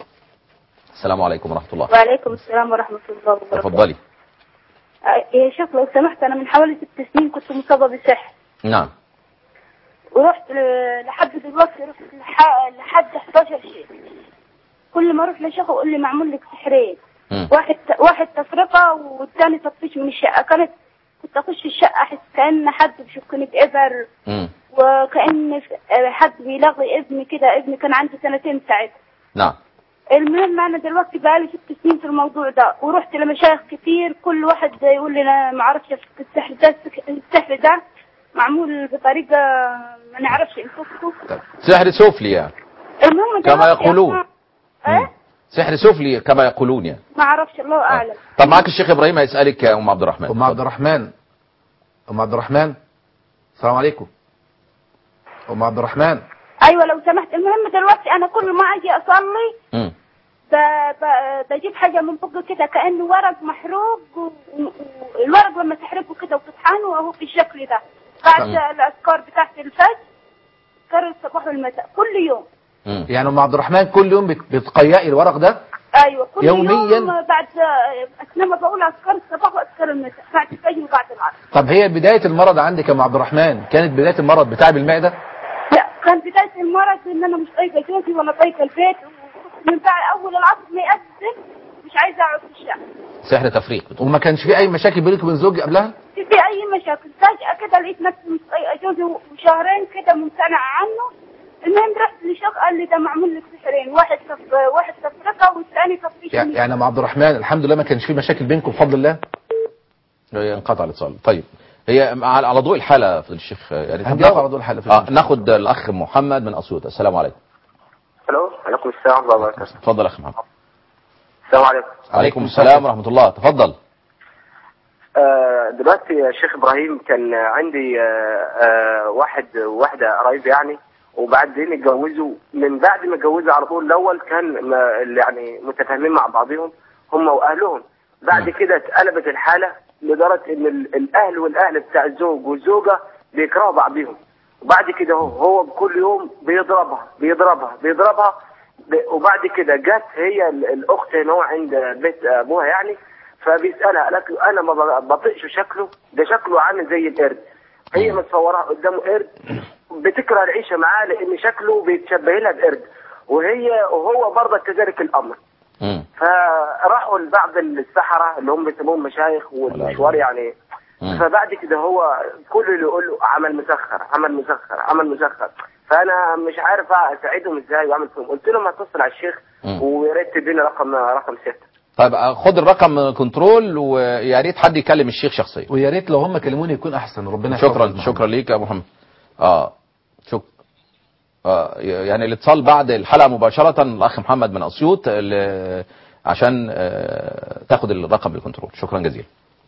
السلام عليكم ورحمه الله. وعليكم السلام ورحمة الله وبركاته تفضلي. آه، يا شيخ لو سمحت أنا من حوالي ست سنين كنت مصابة بسحر نعم. ورحت ل- لحد دلوقتي رحت لح- لحد 11 شيخ كل ما اروح لشيخ يقول لي معمول لك سحرين مم. واحد واحد تفرقة والثاني تطفيش من الشقة كانت كنت اخش الشقة احس كأن حد بيشكني بإبر مم. وكأن في- آه، حد بيلغي ابني كده ابني كان عنده سنتين ساعتها نعم. المهم انا دلوقتي بقالي ست سنين في الموضوع ده ورحت لمشايخ كتير كل واحد يقول لي انا ما اعرفش أفك السحر ده السحر ده معمول بطريقه ما نعرفش نفكه سحر سفلي يعني المهم كما دلوقتي يقولون. أنا- ايه سحر سفلي كما يقولون يعني. ما اعرفش الله اعلم طب معاك الشيخ ابراهيم هيسالك يا ام عبد الرحمن. ام عبد الرحمن ام عبد الرحمن السلام عليكم ام عبد الرحمن ايوه لو سمحت المهم دلوقتي انا كل ما اجي اصلي مم. ب... ب... بجيب حاجه من فوق كده كانه ورق محروق والورق لما تحرقه كده وتطحنه وهو بالشكل ده بعد تمام. الاذكار بتاعت الفجر اذكار الصباح والمساء كل يوم مم. يعني ام عبد الرحمن كل يوم بت- بتقيئي الورق ده ايوه كل يومياً؟ يوم بعد اثناء ما بقول اذكار الصباح واذكار المساء بعد الفجر وبعد العصر طب هي بدايه المرض عندك يا ام عبد الرحمن كانت بدايه المرض بتاع المعده لا كان بدايه المرض ان انا مش طايقه جوزي ولا طايقه البيت من بعد اول العصر ما يأذن مش عايزه اقعد في الشقه سحر تفريق بتقول وما كانش في اي مشاكل بينك وبين زوجي قبلها في في اي مشاكل فجاه كده لقيت نفسي مش طايقه جوزي وشهرين كده ممتنعه عنه المهم رحت لشيخ قال لي ده معمول لك سحرين واحد تف... واحد تفرقه والثاني تفريق يعني يعني يا ام عبد الرحمن الحمد لله ما كانش في مشاكل بينكم بفضل الله هي انقطع الاتصال طيب هي على على ضوء الحالة فضل الشيخ يعني هنجاوب على ضوء الحالة في اه ناخد الاخ محمد من اسيوط السلام عليكم الو عليكم السلام ورحمه الله وبركاته اتفضل يا اخ محمد السلام عليكم عليكم السلام ورحمة الله تفضل آه دلوقتي يا شيخ ابراهيم كان عندي آه آه واحد واحده قرايب يعني وبعدين اتجوزوا من بعد ما اتجوزوا على طول الاول كان ما- يعني متفاهمين مع بعضهم هم واهلهم بعد كده اتقلبت الحاله لدرجه ان ال- الاهل والاهل بتاع الزوج والزوجه بيكرهوا بعضهم وبعد كده هو, هو كل يوم بيضربها بيضربها بيضربها ب- وبعد كده جت هي ال- الاخت هنا هو عند بيت ابوها يعني فبيسالها قالت له انا ما بطيقش شكله ده شكله عامل زي القرد هي متصورها قدامه قرد بتكره العيشه معاه لان شكله بيتشبه لها بقرد وهي وهو برضه كذلك الامر مم. فراحوا لبعض السحرة اللي هم بيسموهم مشايخ والمشوار يعني فبعد كده هو كل اللي يقول له عمل مسخر عمل مسخر عمل مسخر فانا مش عارف اساعدهم ازاي واعمل فيهم قلت لهم هتصل على الشيخ مم. ويا ريت تديني رقم رقم سته طيب آه، خد الرقم كنترول ويا ريت حد يكلم الشيخ شخصيا ويا ريت لو هم كلموني يكون احسن ربنا يحفظك شكرا محمد. شكرا ليك يا ابو محمد اه شك آه يعني الاتصال بعد الحلقه مباشره الاخ محمد من اسيوط ل- عشان آه تاخد الرقم بالكنترول شكرا جزيلا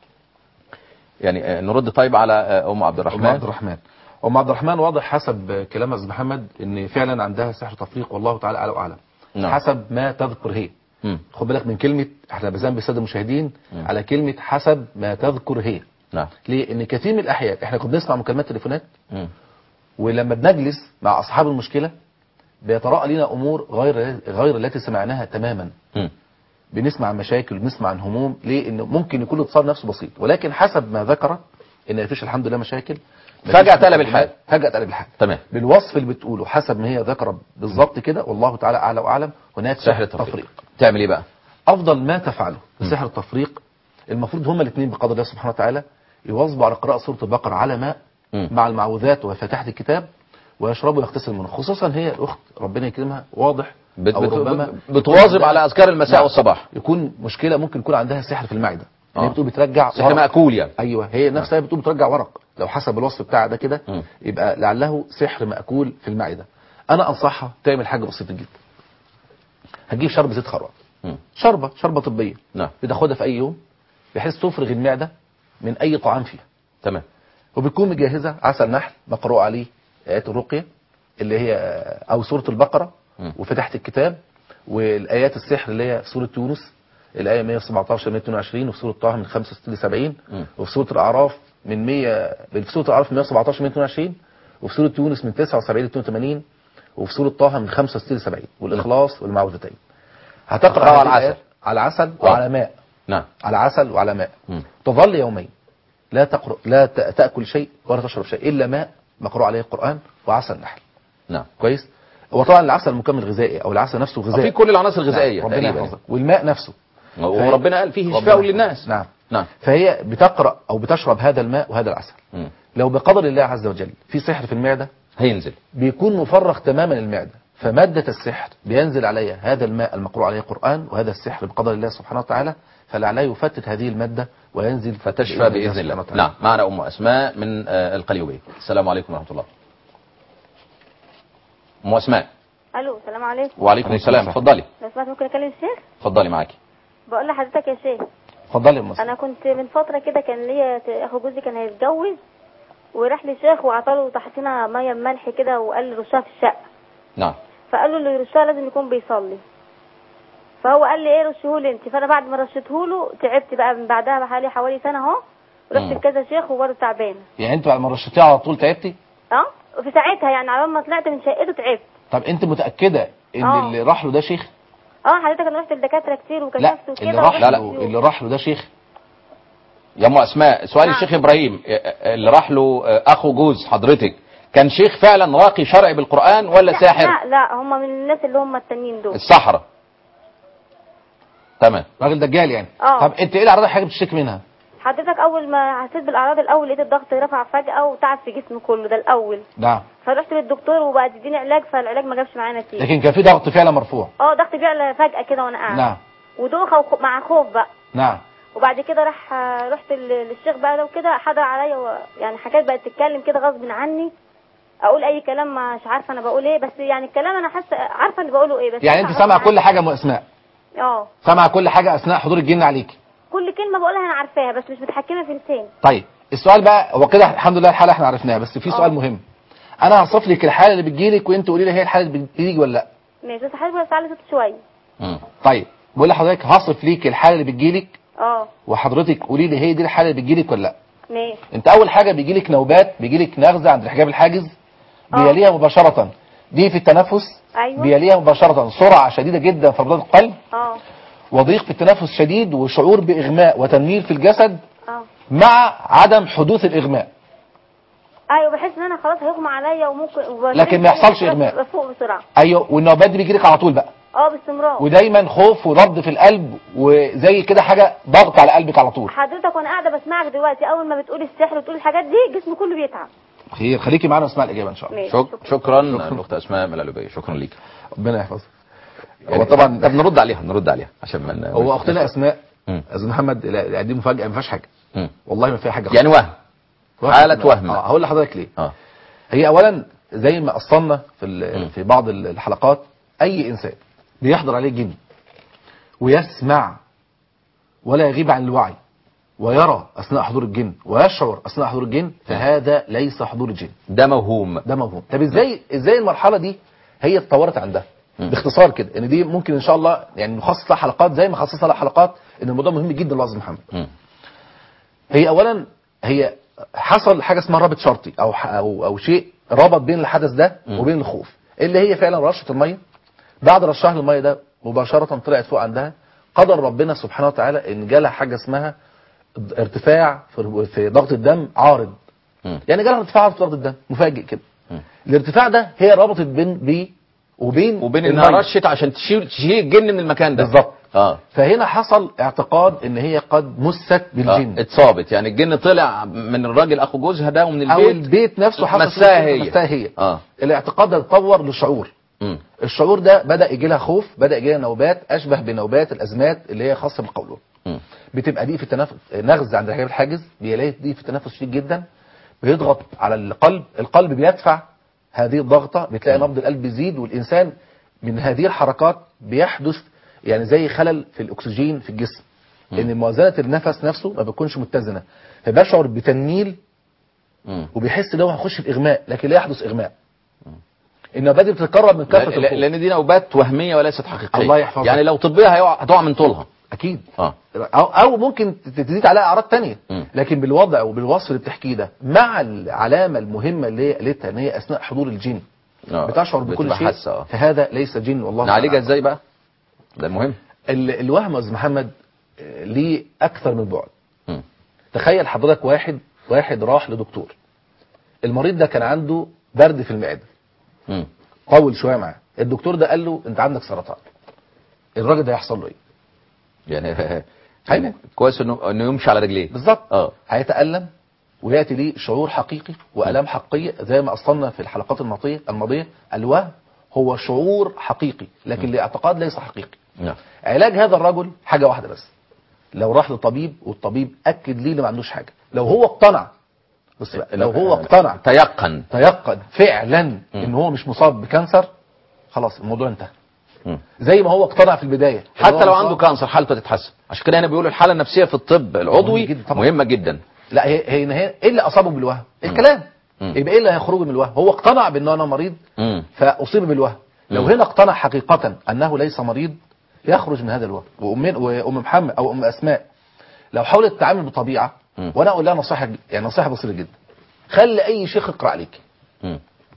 يعني آه نرد طيب على آه ام عبد ام الرحمن عبد الرحمن ام عبد الرحمن واضح حسب كلام استاذ محمد ان فعلا عندها سحر تفريق والله تعالى اعلى واعلم نعم. حسب ما تذكر هي مم. خد بالك من كلمه احنا بزام بالساده المشاهدين مم. على كلمه حسب ما تذكر هي نعم ليه ان كثير من الاحيان احنا كنا بنسمع مكالمات تليفونات مم. ولما بنجلس مع اصحاب المشكله بيتراءى لنا امور غير غير التي سمعناها تماما مم. بنسمع عن مشاكل وبنسمع عن هموم ليه ان ممكن يكون الاتصال نفسه بسيط ولكن حسب ما ذكرت ان مفيش الحمد لله مشاكل مفيش فجأة تقلب مشاكل. الحال. فجأة تقلب الحال تمام بالوصف اللي بتقوله حسب ما هي ذكرت بالظبط كده والله تعالى اعلى واعلم هناك سحر التفريق تعمل ايه بقى افضل ما تفعله في سحر التفريق المفروض هما الاثنين بقدر الله سبحانه وتعالى يواظبوا على قراءة سورة البقرة على ماء مم. مع المعوذات وفاتحة الكتاب ويشربوا ويغتسل منه خصوصا هي الاخت ربنا يكرمها واضح بت- أو بت- ربما بت- بتواظب على اذكار المساء نعم. والصباح يكون مشكله ممكن يكون عندها سحر في المعده آه. هي بتقول بترجع سحر ورق. مأكول يعني ايوه هي نفسها بتقول بترجع ورق لو حسب الوصف بتاع ده كده مم. يبقى لعله سحر مأكول في المعده انا انصحها تعمل حاجه بسيطه جدا هتجيب شرب زيت خروع مم. شربه شربه طبيه نعم بتاخدها في اي يوم بحيث تفرغ المعده من اي طعام فيها تمام وبتكون مجهزه عسل نحل مقروء عليه ايات الرقيه اللي هي او سوره البقره مم. وفتحت الكتاب والايات السحر اللي هي سوره يونس الايه 117 122 وفي سوره طه من 65 ل 70 مم. وفي سوره الاعراف من 100 في سوره الاعراف من 117 122 وفي سوره يونس من 79 ل 82 وفي سوره طه من 65 ل 70 والاخلاص والمعوذتين هتقرا تقرأها على هذه العسل. الآيات على عسل آه. وعلى ماء نعم على عسل وعلى ماء مم. تظل يومين لا تقرأ لا ت- تأكل شيء ولا تشرب شيء إلا ماء مقروء عليه القرآن وعسل نحل نعم كويس وطبعا العسل مكمل غذائي او العسل نفسه غذائي في كل العناصر الغذائيه نعم. ربنا تقريبا يحفظك والماء نفسه وربنا قال فيه ربنا شفاء يحفظك. للناس نعم نعم فهي بتقرأ او بتشرب هذا الماء وهذا العسل مم. لو بقدر الله عز وجل في سحر في المعدة هينزل بيكون مفرغ تماما المعدة فمادة السحر بينزل عليها هذا الماء المقروء عليه القرآن وهذا السحر بقدر الله سبحانه وتعالى فلعله يفتت هذه المادة وينزل فتشفى بإذن باذن سبحانه الله وتعالى. نعم معنا ام اسماء من آه، القليوبيه السلام عليكم ورحمه الله ام اسماء الو السلام عليكم وعليكم السلام اتفضلي لو سمحت ممكن اكلم الشيخ اتفضلي معاكي بقول لحضرتك يا شيخ اتفضلي يا ام أسماء. انا كنت من فتره كده كان ليا ت- اخو جوزي كان هيتجوز وراح لشيخ وعطاله تحتنا ميه بملح كده وقال لي رشها في الشقه نعم فقال له اللي يرشها لازم يكون بيصلي فهو قال لي ايه رشهولي انت فانا بعد ما رشيتهوله تعبت بقى من بعدها بحوالي حوالي سنه اهو مم. رحت لكذا شيخ وبرضه تعبانه يعني انت بعد ما رشيتيها على طول تعبتي اه وفي ساعتها يعني على ما طلعت من شقته تعبت طب انت متأكدة ان آه. اللي راح له ده شيخ اه حضرتك انا رحت لدكاتره كتير لا وكشفت وكده اللي راح ورحت له للدكتور. اللي راح له ده شيخ يا ام اسماء سؤال نعم. الشيخ ابراهيم آه، اللي راح له آه، اخو جوز حضرتك كان شيخ فعلا راقي شرعي بالقران ولا ساحر لا لا هم من الناس اللي هم التانيين دول السحرة تمام راجل دجال يعني اه. طب انت ايه الاعراض الحاجه بتشتكي منها حضرتك اول ما حسيت بالاعراض الاول لقيت الضغط رفع فجاه وتعب في جسمي كله ده الاول نعم فرحت للدكتور وبقى تديني علاج فالعلاج ما جابش معايا نتيجه لكن كان في ضغط فعلا مرفوع اه ضغطي بيعلى فجاه كده وانا قاعده نعم ودوخه وخ... مع خوف بقى نعم وبعد كده راح رحت لل- للشيخ بقى ده وكده حضر عليا و... يعني حاجات بقت تتكلم كده غصب عني اقول اي كلام مش عارفه انا بقول ايه بس يعني الكلام انا حاسه عارفه اللي بقوله ايه بس يعني مش انت عارفة سامعه أقول كل حاجه ام اسماء اه سامعه كل حاجه اثناء حضور الجن عليك كل كلمه بقولها انا عارفاها بس مش متحكمه في لساني طيب السؤال بقى هو كده الحمد لله الحاله احنا عرفناها بس في سؤال آه. مهم انا هصف لك الحاله اللي بتجيلك وانت قولي لي هي الحاله اللي بتجيلك ولا لا ماشي بس حضرتك بس تعالى صوت شويه طيب بقول لحضرتك هصف ليك الحاله اللي بتجيلك اه وحضرتك قولي لي هي دي الحاله اللي بتجيلك ولا لا ماشي انت اول حاجه بيجيلك نوبات بيجيلك نغزه عند الحجاب الحاجز آه. بيليها مباشره دي في التنفس ايوه بيليها مباشره سرعه شديده جدا في نبضات القلب اه وضيق في التنفس شديد وشعور باغماء وتنميل في الجسد اه مع عدم حدوث الاغماء ايوه بحس ان انا خلاص هيغمى عليا وممكن لكن ما يحصلش إغماء. بفوق بسرعه ايوه والنوبات دي بيجيلك على طول بقى اه باستمرار ودايما خوف ورد في القلب وزي كده حاجه ضغط على قلبك على طول حضرتك وانا قاعده بسمعك دلوقتي اول ما بتقولي السحر وتقولي الحاجات دي جسمي كله بيتعب خير خليكي معانا ونسمع الاجابه ان شاء الله ماشي. شك شكرا الاخت اسماء من القلوبيه شكرا ليك ربنا يحفظك هو طبعا طب نرد عليها نرد عليها عشان ما هو اختنا اسماء مم. استاذ محمد لا لا، دي مفاجاه ما فيهاش حاجه مم. والله ما فيها حاجه يعني وهم وهم. حالة وهم. اه هقول لحضرتك ليه اه هي اولا زي ما اصلنا في ال- في بعض ال- الحلقات اي انسان بيحضر عليه جن ويسمع ولا يغيب عن الوعي ويرى اثناء حضور الجن ويشعر اثناء حضور الجن فهذا ليس حضور الجن ده موهوم ده موهوم طب ازاي ازاي المرحله دي هي اتطورت عندها باختصار كده ان دي ممكن ان شاء الله يعني نخصص لها حلقات زي ما خصصنا لها حلقات ان الموضوع مهم جدا للاستاذ محمد مم. هي اولا هي حصل حاجه اسمها رابط شرطي او ح- او او شيء ربط بين الحدث ده وبين الخوف اللي هي فعلا رشه الميه بعد رشها الميه ده مباشره طلعت فوق عندها قدر ربنا سبحانه وتعالى ان جالها حاجه اسمها ارتفاع في في ضغط الدم عارض مم. يعني جالها ارتفاع عارض في ضغط الدم مفاجئ كده الارتفاع ده هي ربطت بين بيه وبين وبين المية. انها رشت عشان تشيل تشيل الجن من المكان ده بالظبط اه فهنا حصل اعتقاد ان هي قد مست بالجن آه. اتصابت يعني الجن طلع من الراجل اخو جوزها ده ومن او البيت البيت نفسه حصل مساها هي مساها هي اه الاعتقاد ده اتطور لشعور مم. الشعور ده بدا يجي لها خوف بدا يجي لها نوبات اشبه بنوبات الازمات اللي هي خاصه بالقولون مم. بتبقى دي في التنفس نغز عند الحجاب الحاجز بيلاقي دي في التنفس شديد جدا بيضغط على القلب القلب بيدفع هذه الضغطه بتلاقي نبض القلب بيزيد والانسان من هذه الحركات بيحدث يعني زي خلل في الاكسجين في الجسم ان موازنه النفس نفسه ما بتكونش متزنه فبيشعر بتنميل مم. وبيحس ان هو هيخش في اغماء لكن لا يحدث اغماء النوبات دي بتتكرر من كثره لأن, الخوف لان دي نوبات وهميه وليست حقيقيه الله يحفظك. يعني لو طبيه هيقع هتقع من طولها اكيد اه او او ممكن تزيد عليها اعراض تانية مم. لكن بالوضع وبالوصف اللي بتحكيه ده مع العلامه المهمه اللي هي قالتها ان هي اثناء حضور الجن آه. بتشعر بكل بتبقى شيء حاسة، آه. فهذا ليس جن والله نعالجها تعالى ازاي بقى ده المهم ال- الوهم يا استاذ محمد آه، ليه اكثر من بعد مم. تخيل حضرتك واحد واحد راح لدكتور المريض ده كان عنده برد في المعده مم. طول شويه معاه الدكتور ده قال له انت عندك سرطان الراجل ده هيحصل له ايه يعني يعني كويس انه انه يمشي على رجليه بالظبط اه هيتألم ويأتي ليه شعور حقيقي وألام حقيقية زي ما أصلنا في الحلقات الماضية الماضية الوهم هو شعور حقيقي لكن لاعتقاد ليس حقيقي نعم علاج هذا الرجل حاجة واحدة بس لو راح لطبيب والطبيب أكد ليه إنه ما عندوش حاجة لو هو اقتنع بص بقى لو هو اقتنع تيقن تيقن فعلا ان هو مش مصاب بكانسر خلاص الموضوع انتهى مم. زي ما هو اقتنع في البداية إن حتى هو لو مصاب- عنده كانسر حالته تتحسن عشان كده هنا بيقولوا الحاله النفسيه في الطب العضوي مهم جدا طبعا. مهمه جدا لا هي هي هي ايه اللي اصابه بالوهم؟ الكلام مم. يبقى ايه اللي هيخرجه من الوهم؟ هو اقتنع بان انا مريض مم. فاصيب بالوهم لو مم. هنا اقتنع حقيقة انه ليس مريض يخرج من هذا الوهم وام وام محمد او ام اسماء لو حاولت تتعامل بطبيعه مم. وانا اقول لها نصيحه يعني نصيحه بسيطه جدا خلي اي شيخ يقرا عليك مم.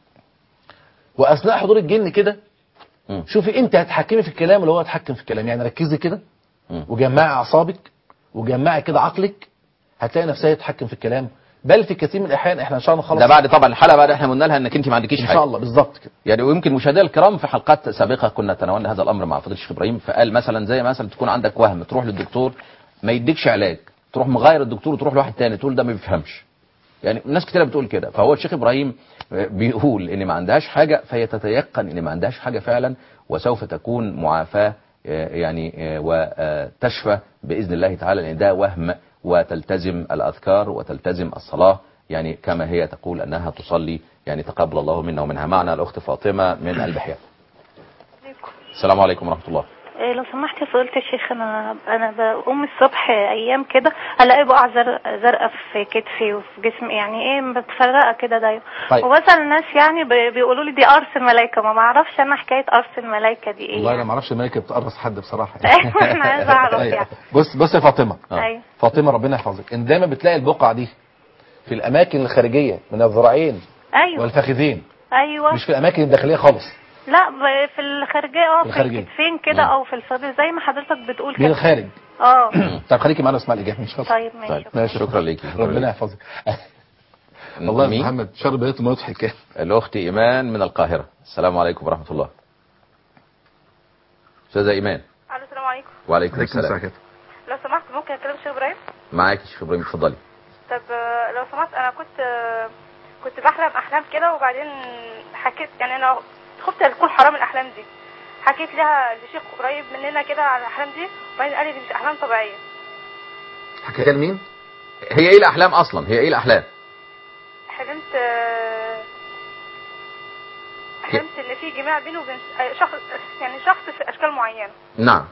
واثناء حضور الجن كده مم. شوفي انت هتحكمي في الكلام ولا هو هيتحكم في الكلام يعني ركزي كده مم. وجمعي اعصابك وجمعي كده عقلك هتلاقي نفسها يتحكم في الكلام بل في كثير من الاحيان احنا ان شاء الله نخلص ده بعد طبعا الحلقه بعد احنا قلنا لها انك انت ما عندكيش ان حاجه شاء الله بالظبط كده يعني ويمكن مشاهدينا الكرام في حلقات سابقه كنا تناولنا هذا الامر مع فضيله الشيخ ابراهيم فقال مثلا زي مثلا تكون عندك وهم تروح للدكتور ما يديكش علاج تروح مغير الدكتور وتروح لواحد تاني تقول ده ما بيفهمش يعني ناس كتير بتقول كده فهو الشيخ ابراهيم بيقول ان ما عندهاش حاجه فهي تتيقن ان ما عندهاش حاجه فعلا وسوف تكون معافاه آه، يعني آه، وتشفى باذن الله تعالى لان ده وهم وتلتزم الاذكار وتلتزم الصلاه يعني كما هي تقول انها تصلي يعني تقبل الله منا ومنها معنا الاخت فاطمه من البحيره السلام عليكم ورحمه الله إيه لو سمحت يا فضيلة الشيخ انا انا بقوم الصبح ايام كده الاقي بقع زرق- زرقاء في كتفي وفي جسمي يعني ايه متفرقه كده دايما طيب. وبسال الناس يعني بي- بيقولوا لي دي قرص الملايكه ما بعرفش انا حكايه قرص الملايكه دي ايه والله انا يعني. ما اعرفش الملائكه بتقرص حد بصراحه ايوه انا عايزه اعرف طيب. يعني بص بص يا فاطمه ايوه فاطمه ربنا يحفظك ان دايما بتلاقي البقعه دي في الاماكن الخارجيه من الذراعين ايوه والفخذين ايوه مش في الاماكن الداخليه خالص لا ب- في الخارجيه اه في في الخارجية. الكتفين كده او في الصدر زي ما حضرتك بتقول من كده الخارج اه طب خليكي معانا اسمع الاجابه ان شاء الله طيب ماشي طيب ماشي شكرا ليكي شكرا ربنا ليكي. يحفظك والله يا مين؟ محمد شر بيت ما يضحك يعني الاخت ايمان من القاهره السلام عليكم ورحمه الله استاذه ايمان الو السلام عليكم وعليكم عليكم السلام السلام كده لو سمحت ممكن اكلم شيخ ابراهيم معاك يا شيخ ابراهيم اتفضلي طب آه، لو سمحت انا كنت آه، كنت بحلم احلام كده وبعدين حكيت يعني انا خفت تكون حرام الاحلام دي حكيت لها لشيخ قريب مننا كده على الاحلام دي وبعدين قال لي دي مش احلام طبيعيه حكايه لمين؟ هي ايه الاحلام اصلا هي ايه الاحلام حلمت آه، حلمت ان في جماع بيني وبين آه، شخص يعني شخص في اشكال معينه نعم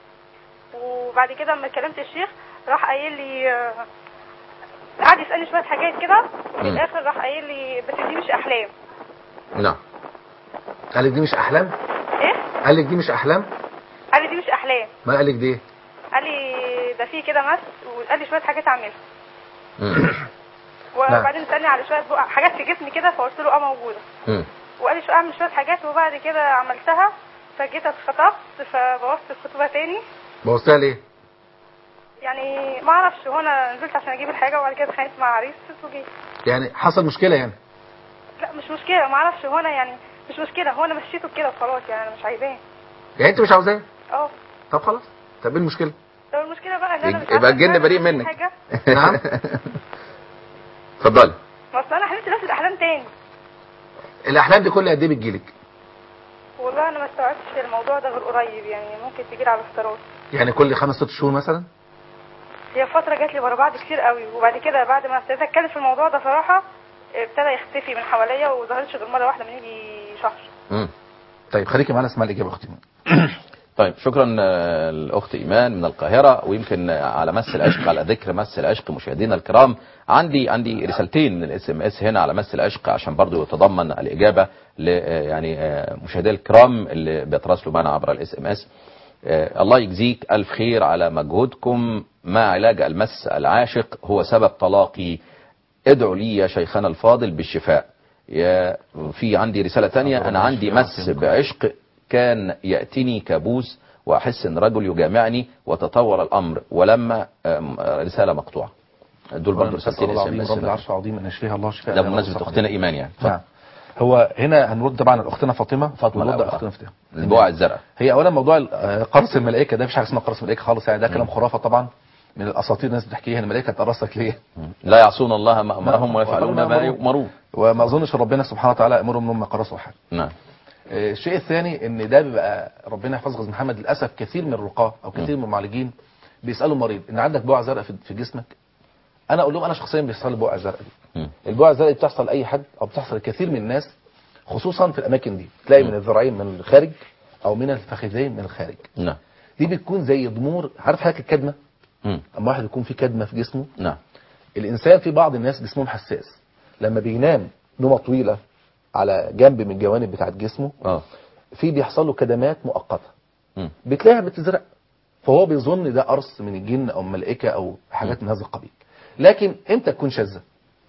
وبعد كده لما كلمت الشيخ راح قايل لي آه، قعد يسالني شويه حاجات كده في مم. الاخر راح قايل لي بس دي مش احلام نعم قال لك دي مش احلام؟ ايه قال لك دي مش احلام؟ قال لي دي مش احلام ما قال لك دي ايه؟ قال لي ده في كده مس وقال لي شويه حاجات اعملها مم. وبعدين سالني على شويه بقى حاجات في جسمي كده فقلت له اه موجوده مم. وقال لي شو اعمل شويه حاجات وبعد كده عملتها فجيت اتخطفت فبوظت الخطوبه تاني بوظتها ليه؟ يعني ما اعرفش هو انا نزلت عشان اجيب الحاجه وبعد كده اتخانقت مع عريس وجيت يعني حصل مشكله يعني لا مش مشكله ما اعرفش هو انا يعني مش مشكله هو انا مشيته كده وخلاص يعني انا مش عايزاه يعني انت مش عاوزاه؟ اه طب خلاص طب ايه المشكله؟ طب المشكله بقى ان انا مش يبقى عارفة الجن أعمل بريء أي منك. حاجه نعم اتفضلي ما اصل انا حلمت نفس الاحلام تاني الاحلام دي كل قد ايه بتجيلك؟ والله انا ما استوعبتش الموضوع ده غير قريب يعني ممكن تجيلي على فترات يعني كل خمس ست شهور مثلا؟ هي فتره جات لي ورا بعض كتير قوي وبعد كده بعد ما ابتديت اتكلم في الموضوع ده صراحه ابتدى يختفي من حواليا وظهرتش غير مره واحده من يجي شهر مم. طيب خليكي معانا اسمع الاجابه يا اختي طيب شكرا آه، الاخت ايمان من القاهره ويمكن آه، على مس العشق على ذكر مس العشق مشاهدينا الكرام عندي عندي رسالتين من الاس ام اس هنا على مس العشق عشان برضو يتضمن الاجابه ل آه، يعني آه، مشاهدينا الكرام اللي بيتراسلوا معنا عبر الاس ام اس الله يجزيك الف خير على مجهودكم مع علاج المس العاشق هو سبب طلاقي ادعوا لي يا شيخنا الفاضل بالشفاء يا في عندي رسالة تانية أنا عندي مس بعشق كان يأتيني كابوس وأحس إن رجل يجامعني وتطور الأمر ولما آم، رسالة مقطوعة دول برضه رسالتين اس ام العظيم اس رب العرش العظيم ان يشفيها الله شفاء ده لا بمناسبة يغادر أختنا إيمان يعني اتفضل. نعم هو هنا هنرد طبعا على اختنا فاطمه فاطمة ونرد الأول. على اختنا فاطمه البقع الزرقاء هي اولا موضوع آه، قرص الملائكه ده مفيش حاجه اسمها قرص الملائكه خالص يعني ده كلام خرافه طبعا من الاساطير الناس بتحكيها ان الملائكه تقرصك ليه لا يعصون الله ما أمرهم ويفعلون ما يأمرون. يؤمرون وما اظنش ربنا سبحانه وتعالى امرهم انهم يقرصوا حاجه نعم آه، الشيء الثاني ان ده بيبقى ربنا يحفظك يا أستاذ محمد للاسف كثير من الرقاه او كثير من المعالجين بيسالوا المريض ان عندك بقع زرقاء في في جسمك انا اقول لهم انا شخصيا بيحصل لي بقع زرقاء دي مم. البقع الزرقاء دي بتحصل لاي حد او بتحصل لكثير من الناس خصوصا في الاماكن دي تلاقي من الذراعين من الخارج او من الفخذين من الخارج نعم دي بتكون زي ضمور عارف حضرتك الكدمه مم. اما واحد يكون في كدمه في جسمه نعم الانسان في بعض الناس جسمهم حساس لما بينام نومه طويله على جنب من الجوانب بتاعت جسمه اه في بيحصل له كدمات مؤقته مم. بتلاقيها بتزرق فهو بيظن ده قرص من الجن او ملائكه او حاجات من هذا القبيل لكن امتى تكون شاذه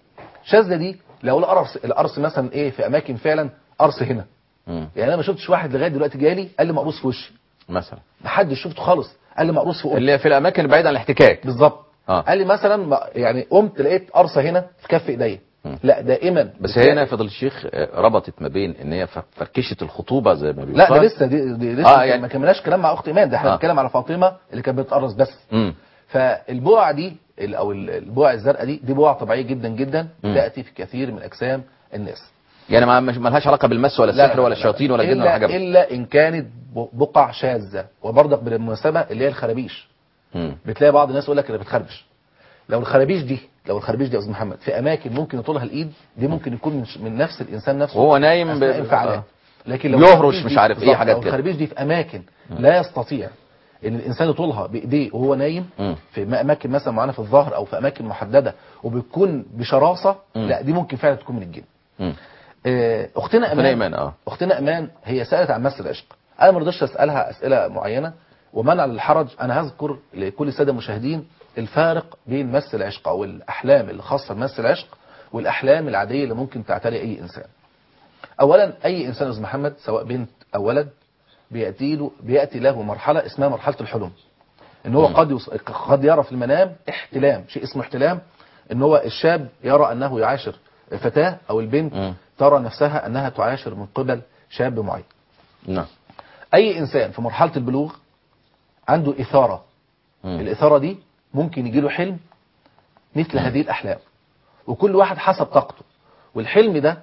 شاذه دي لو القرص القرص مثلا ايه في اماكن فعلا قرص هنا مم. يعني انا ما شفتش واحد لغايه دلوقتي جالي قال لي مقروص في وشي مثلا ما حدش شفته خالص قال لي مقروص في قلبي اللي هي في الأماكن بعيدة عن الاحتكاك بالظبط اه قال لي مثلا ما- يعني قمت لقيت قرصه هنا في كف ايديا لا دائما بس هي هنا فضل الشيخ آه، ربطت ما بين ان هي ف- فركشت الخطوبه زي ما بيقول لا ده لسه دي, دي لسه آه، آه يعني- ما كملناش كلام مع اخت ايمان ده احنا آه. بنتكلم على فاطمه اللي كانت بتقرص بس امم فالبقع دي ال- او ال- البقع الزرقاء دي دي بقع طبيعيه جدا جدا مم. تاتي في كثير من اجسام الناس يعني ما مش- ما لهاش علاقه بالمس ولا لا، السحر لا، ولا لا، الشياطين ولا الجن إلا, ولا حاجه الا ان كانت ب- بقع شاذه وبرضك بالمناسبه اللي هي الخرابيش مم. بتلاقي بعض الناس يقول لك اللي بتخربش لو الخرابيش دي لو الخرابيش دي يا استاذ محمد في اماكن ممكن يطولها الايد دي ممكن يكون من, من نفس الانسان نفسه وهو نايم ب- أثناء انفعالات آه. لكن لو يهرش الخرابيش مش دي- عارف إيه بالظبط، حاجات لو كده. الخرابيش دي في اماكن لا يستطيع ان الانسان يطولها بايديه وهو نايم مم. في اماكن مثلا معينه في الظهر او في اماكن محدده وبتكون بشراسه مم. لا دي ممكن فعلا تكون من الجن مم. آه، اختنا أختنا امان إيمان، آه. اختنا امان هي سالت عن مس العشق انا ما رضيتش اسالها اسئله معينه ومنع للحرج انا هذكر لكل الساده المشاهدين الفارق بين مس العشق او الاحلام اللي خاصه بمس العشق والاحلام العاديه اللي ممكن تعتري اي انسان اولا اي انسان يا استاذ محمد سواء بنت او ولد بياتي له بياتي له مرحله اسمها مرحله الحلم ان هو قد يص... قد يرى في المنام احتلام شيء اسمه احتلام ان هو الشاب يرى انه يعاشر فتاه او البنت ترى نفسها انها تعاشر من قبل شاب معين نعم اي انسان في مرحله البلوغ عنده اثاره الاثاره دي ممكن يجي له حلم مثل هذه الاحلام وكل واحد حسب طاقته والحلم ده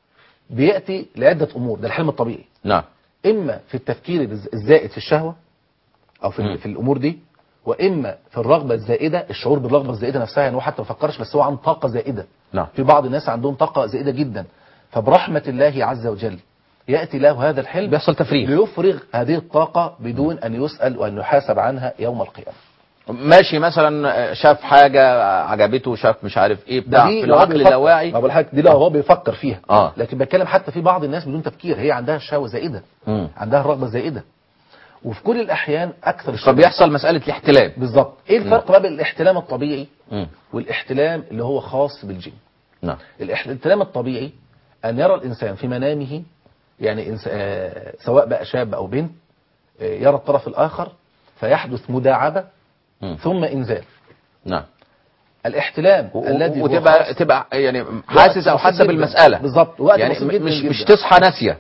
بياتي لعده امور ده الحلم الطبيعي نعم اما في التفكير الز- الزائد في الشهوه او في, ال- في الامور دي واما في الرغبه الزائده الشعور بالرغبه الزائده نفسها يعني هو حتى ما فكرش بس هو عن طاقه زائده نعم في بعض الناس عندهم طاقه زائده جدا فبرحمه الله عز وجل ياتي له هذا الحلم بيحصل تفريغ ليفرغ هذه الطاقه بدون ان يسال وان يحاسب عنها يوم القيامه ماشي مثلا شاف حاجه عجبته شاف مش عارف ايه بتاع دي في لو هو العقل بيفكر- اللاواعي ما بقول لحضرتك دي لو هو بيفكر فيها اه لكن بتكلم حتى في بعض الناس بدون تفكير هي عندها الشهوه زائده مم. عندها الرغبه زائده وفي كل الاحيان اكثر الشباب فبيحصل مساله الاحتلال بالظبط ايه الفرق بقى بين الاحتلام الطبيعي مم. والاحتلام اللي هو خاص بالجن نعم الاحتلام الطبيعي ان يرى الانسان في منامه يعني إنس... آه، سواء بقى شاب او بنت آه، يرى الطرف الاخر فيحدث مداعبه مم. ثم انزال نعم الاحتلام الذي هو وتبقى خاص- تبقى يعني حاسس او وقت حاسه بسيط جداً. بالمساله بالظبط وقت يعني بسيط جداً مش جداً. مش تصحى ناسيه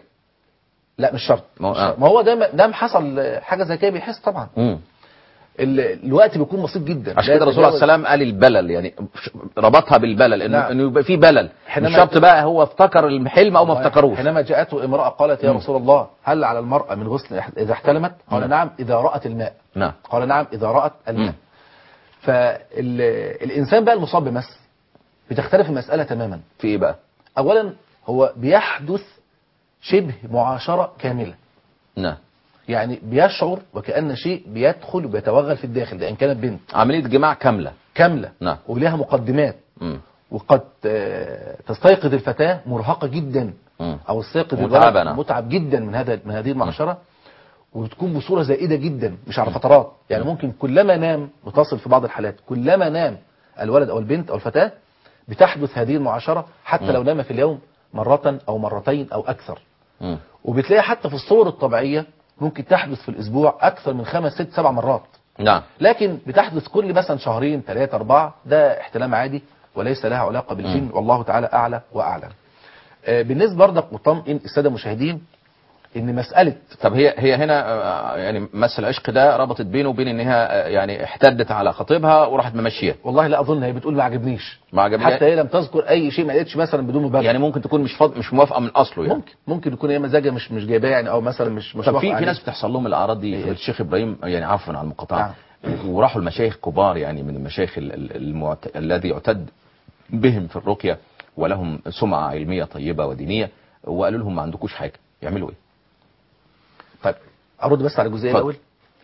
لا مش شرط ما هو- مش آه. شرط. ما هو ده ده حصل آه، حاجه زي كده بيحس طبعا مم. ال- الوقت بيكون بسيط جدا عشان لا كده الرسول عليه يتجاوز- السلام قال البلل يعني ربطها بالبلل انه نعم. انه يبقى في بلل حينما- مش شرط بقى هو افتكر الحلم او ما افتكروش حينما جاءته امرأة قالت يا مم. رسول الله هل على المرأة من غسل إذا احتلمت قال نعم. نعم إذا رأت الماء نعم قال نعم إذا رأت الماء فالإنسان بقى المصاب بمس بتختلف المسألة تماما في ايه بقى أولا هو بيحدث شبه معاشرة كاملة نعم يعني بيشعر وكأن شيء بيدخل وبيتوغل في الداخل ده إن كانت بنت عمليه جماع كامله كاملة نعم ولها مقدمات مم. وقد آه، تستيقظ الفتاة مرهقة جدا مم. او الساقط متعبة، الولد نعم. متعب جدا من هذا من هذه المعشره وتكون بصوره زائده جدا مش على فترات يعني ممكن كلما نام وتصل في بعض الحالات كلما نام الولد او البنت او الفتاه بتحدث هذه المعاشره حتى مم. لو نام في اليوم مره او مرتين او اكثر مم. وبتلاقي حتى في الصور الطبيعيه ممكن تحدث في الاسبوع اكثر من خمس ست سبع مرات نعم لكن بتحدث كل مثلا شهرين ثلاثة أربعة ده احتلام عادي وليس لها علاقة بالجن والله تعالى أعلى وأعلم آه، بالنسبة برضك وطمئن السادة المشاهدين ان مسألة طب هي هي هنا آه، يعني مس العشق ده ربطت بينه وبين انها آه، يعني احتدت على خطيبها وراحت ممشيه والله لا أظن هي بتقول ما عجبنيش ما عجبني حتى هي لم تذكر أي شيء ما قالتش مثلا بدون مبالغة يعني ممكن تكون مش فض... مش موافقه من اصله يعني ممكن ممكن يكون هي مزاجها مش مش جايباه يعني أو مثلا مش مش طب موافقة في في عليه. ناس بتحصل لهم الاعراض دي الشيخ ابراهيم يعني عفوا عن المقاطعه وراحوا المشايخ كبار يعني من المشايخ ال- ال- المعت... الذي يعتد بهم في الرقيه ولهم سمعه علميه طيبه ودينيه وقالوا لهم ما عندكوش حاجه يعملوا ايه؟ طيب أرد بس على الجزئية اتفضل. الأول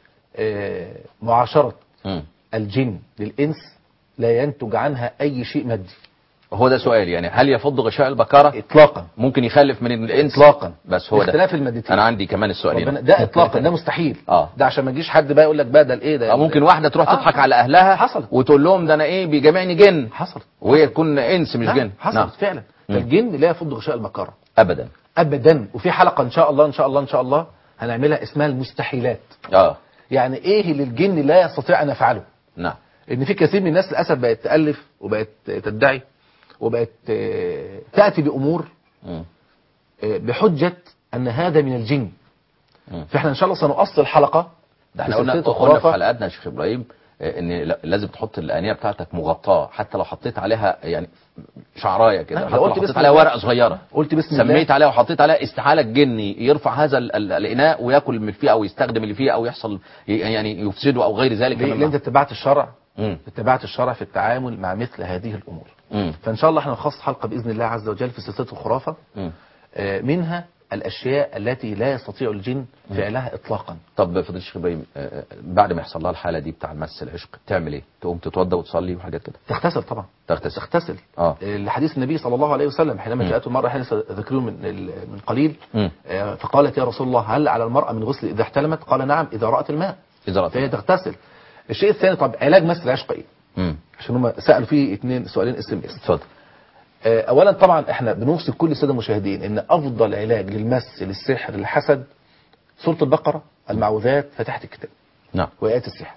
آه، معاشرة مم. الجن للإنس لا ينتج عنها أي شيء مادي هو ده سؤال يعني هل يفض غشاء البكاره؟ اطلاقا ممكن يخلف من الانس؟ اطلاقا بس هو ده اختلاف المادتين انا عندي كمان السؤالين ربنا ده اطلاقا ده مستحيل اه ده عشان ما يجيش حد بقى يقول لك بقى ده الايه ده أو ممكن واحده تروح آه. تضحك على اهلها حصلت. وتقول لهم ده انا ايه بيجامعني جن حصلت وهي تكون انس مش نعم، جن حصلت فعلا مم. فالجن لا يفض غشاء البكاره ابدا ابدا وفي حلقه ان شاء الله ان شاء الله ان شاء الله هنعملها اسمها المستحيلات اه يعني ايه اللي الجن لا يستطيع ان يفعله نعم ان في كثير من الناس للاسف بقت تالف وبقت تدعي وبقت آه، تاتي بامور مم. آه، بحجه ان هذا من الجن مم. فاحنا ان شاء الله سنؤصل حلقه ده احنا في قلنا سلسلة قلنا في الخرافة. حلقاتنا يا شيخ ابراهيم آه، ان لا- لازم تحط الانيه بتاعتك مغطاه حتى لو حطيت عليها يعني شعرايه كده أنا حتى لو قلت حطيت بسم عليها الله. ورقه صغيره قلت بسم الله سميت عليها وحطيت عليها استحاله الجني يرفع هذا ال- ال- الاناء وياكل من فيه او يستخدم اللي فيه او يحصل ي- يعني يفسده او غير ذلك ليه؟ مما- لان انت اتبعت الشرع مم. اتبعت الشرع في التعامل مع مثل هذه الامور مم. فان شاء الله احنا نخصص حلقه باذن الله عز وجل في سلسله الخرافه مم. آه، منها الاشياء التي لا يستطيع الجن فعلها اطلاقا طب فضيله الشيخ ابراهيم آه، بعد ما يحصل لها الحاله دي بتاع المس العشق تعمل ايه؟ تقوم تتوضى وتصلي وحاجات كده تغتسل طبعا تغتسل تغتسل اه آه، لحديث النبي صلى الله عليه وسلم حينما مم. جاءته المرأة احنا لسه ذاكرين من ال- من قليل مم. آه، فقالت يا رسول الله هل على المرأة من غسل إذا احتلمت قال نعم إذا رأت الماء اذا رأت فهي تغتسل الشيء الثاني طب علاج مس العشق ايه مم. عشان هم سألوا فيه اثنين سؤالين اس ام اس اتفضل اولا طبعا احنا بنوصي كل الساده المشاهدين ان افضل علاج للمس للسحر للحسد سوره البقره المعوذات فتحت الكتاب نعم وايات السحر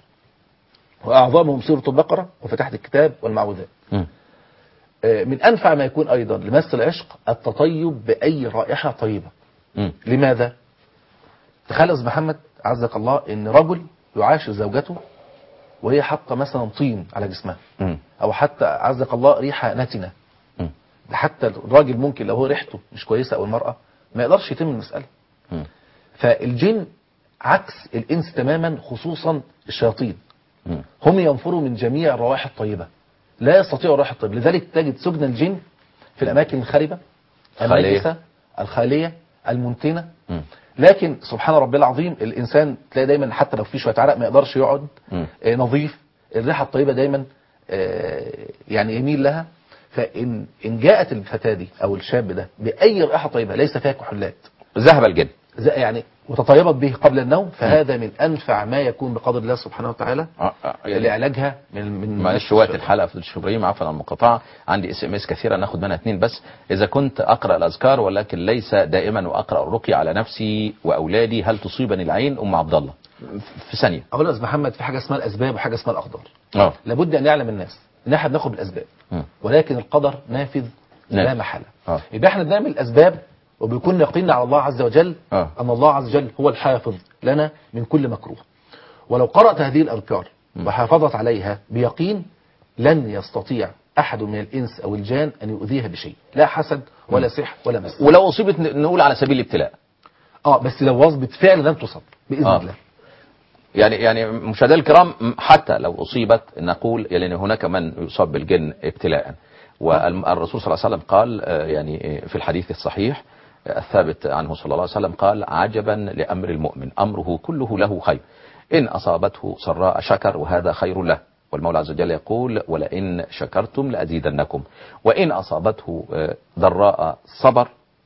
واعظمهم سوره البقره وفتحت الكتاب والمعوذات مم. آه، من انفع ما يكون ايضا لمس العشق التطيب باي رائحه طيبه مم. لماذا تخيل يا أستاذ محمد عزك الله ان رجل يعاشر زوجته وهي حاطه مثلا طين على جسمها مم. او حتى عزك الله ريحه نتنه مم. ده حتى الراجل ممكن لو هو ريحته مش كويسه او المراه ما يقدرش يتم المساله مم. فالجن عكس الانس تماما خصوصا الشياطين مم. هم ينفروا من جميع الروائح الطيبه لا يستطيعوا الروائح الطيبه لذلك تجد سجن الجن في الاماكن الخربه خالية. النجسه الخاليه المنتنه مم. لكن سبحان ربي العظيم الانسان تلاقي دايما حتى لو في شويه عرق ما يقدرش يقعد مم. آه، نظيف الريحه الطيبه دايما آه، يعني يميل لها فان ان جاءت الفتاه دي او الشاب ده باي رائحه طيبه ليس فيها كحولات ذهب الجن زي- يعني وتطيبت به قبل النوم فهذا من انفع ما يكون بقدر الله سبحانه وتعالى آه، آه، يعني- لعلاجها من من معلش وقت الحلقه فضيله الشيخ ابراهيم عفوا عن المقاطعه عندي اس ام اس كثيره ناخد منها اثنين بس اذا كنت اقرا الاذكار ولكن ليس دائما واقرا الرقيه على نفسي واولادي هل تصيبني العين ام عبد الله في ثانيه اولا يا استاذ محمد في حاجه اسمها الاسباب وحاجه اسمها الاقدار اه لابد ان يعلم الناس ان احنا بناخد بالاسباب مم. ولكن القدر نافذ لا نافذ. محاله اه يبقى احنا بنعمل الاسباب وبيكون يقيننا على الله عز وجل اه ان الله عز وجل هو الحافظ لنا من كل مكروه ولو قرات هذه الاذكار وحافظت عليها بيقين لن يستطيع احد من الانس او الجان ان يؤذيها بشيء لا حسد ولا سحر ولا مس ولو اصيبت ن- نقول على سبيل الابتلاء اه بس لو وظبت فعلا لن تصب باذن آه. الله يعني يعني مشاهدينا الكرام حتى لو اصيبت نقول لان هناك من يصاب بالجن ابتلاء والرسول صلى الله عليه وسلم قال آه، يعني آه، في الحديث الصحيح آه، الثابت عنه صلى الله عليه وسلم قال عجبا لامر المؤمن امره كله له خير ان اصابته سراء شكر وهذا خير له والمولى عز وجل يقول ولئن شكرتم لازيدنكم وان اصابته آه، ضراء صبر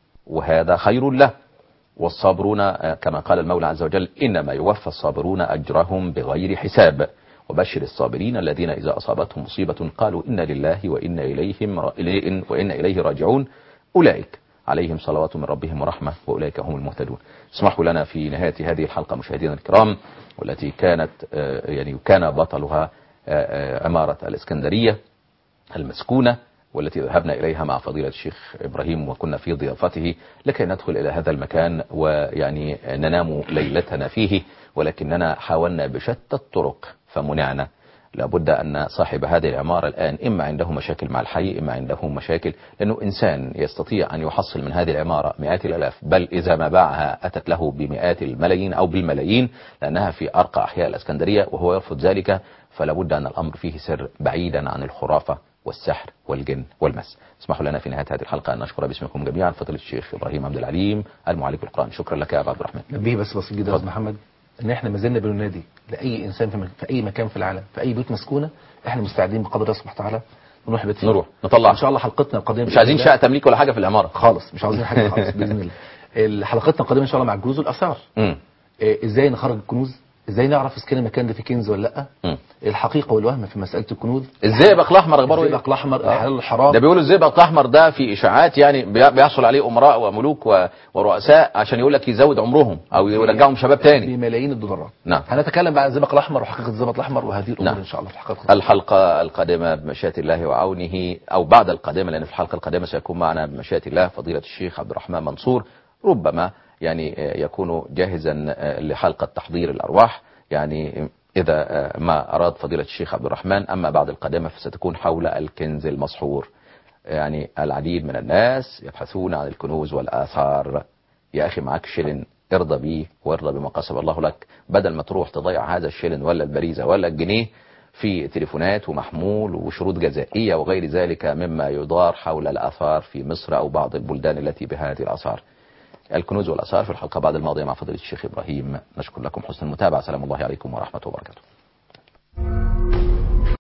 وهذا خير له والصابرون آه، كما قال المولى عز وجل إنما يوفى الصابرون أجرهم بغير حساب وبشر الصابرين الذين إذا أصابتهم مصيبة قالوا إنا لله وإنا إليهم را- إليه- وإنا إليه راجعون أولئك عليهم صلوات من ربهم ورحمة وأولئك هم المهتدون اسمحوا لنا في نهاية هذه الحلقة مشاهدينا الكرام والتي كانت آه، يعني كان بطلها آه، آه، عمارة الإسكندرية المسكونة والتي ذهبنا إليها مع فضيلة الشيخ إبراهيم وكنا في ضيافته لكي ندخل إلى هذا المكان ويعني ننام ليلتنا فيه ولكننا حاولنا بشتى الطرق فمنعنا لابد أن صاحب هذه العمارة الآن إما عنده مشاكل مع الحي إما عنده مشاكل لأنه إنسان يستطيع أن يحصل من هذه العمارة مئات الألاف بل إذا ما باعها أتت له بمئات الملايين أو بالملايين لأنها في أرقى أحياء الإسكندرية وهو يرفض ذلك فلابد أن الأمر فيه سر بعيدا عن الخرافة والسحر والجن والمس اسمحوا لنا في نهاية هذه الحلقة أن نشكر باسمكم جميعا فضيلة الشيخ إبراهيم عبد العليم المعالج بالقرآن شكرا لك يا أبا عبد الرحمن نبيه بس بسيط جدا يا استاذ محمد ان احنا ما زلنا بننادي لاي انسان في, مك... في اي مكان في العالم في اي بيوت مسكونه احنا مستعدين بقدر الله سبحانه وتعالى نروح بيت فيه. نروح نطلع ان شاء الله حلقتنا القادمه مش بإذن عايزين الله- شقة تمليك ولا حاجة في العمارة خالص مش عاوزين حاجه خالص باذن الله ال- حلقتنا القادمه ان شاء الله مع الكنوز والاثار مم. إيه، ازاي نخرج الكنوز ازاي نعرف اذا كان المكان ده فيه كنز ولا لا مم. الحقيقه والوهم في مساله الكنوز الزئبق الاحمر اخباره ايه؟ الزئبق الاحمر آه. الحلال والحرام ده بيقولوا الزئبق الاحمر ده في اشاعات يعني بي- بيحصل عليه امراء وملوك و- ورؤساء عشان يقول لك يزود عمرهم او يرجعهم شباب تاني بملايين الدولارات نعم هنتكلم بقى عن الزئبق الاحمر وحقيقه الزئبق الاحمر وهذه الامور نعم. ان شاء الله في الحلقه الحلقة القادمة بمشيئة الله وعونه أو بعد القادمة لأن في الحلقة القادمة سيكون معنا بمشيئة الله فضيلة الشيخ عبد الرحمن منصور ربما يعني آه، يكون جاهزا آه، لحلقة تحضير الأرواح يعني إذا آه، ما أراد فضيلة الشيخ عبد الرحمن أما بعد القادمة فستكون حول الكنز المسحور يعني العديد من الناس يبحثون عن الكنوز والآثار يا أخي معاك شيلن ارضى بيه وارضى بما قسم الله لك بدل ما تروح تضيع هذا الشيلن ولا البريزة ولا الجنيه في تليفونات ومحمول وشروط جزائية وغير ذلك مما يدار حول الآثار في مصر أو بعض البلدان التي بهذه الآثار الكنوز والآثار في الحلقة بعد الماضية مع فضيلة الشيخ إبراهيم نشكر لكم حسن المتابعة سلام الله عليكم ورحمة الله وبركاته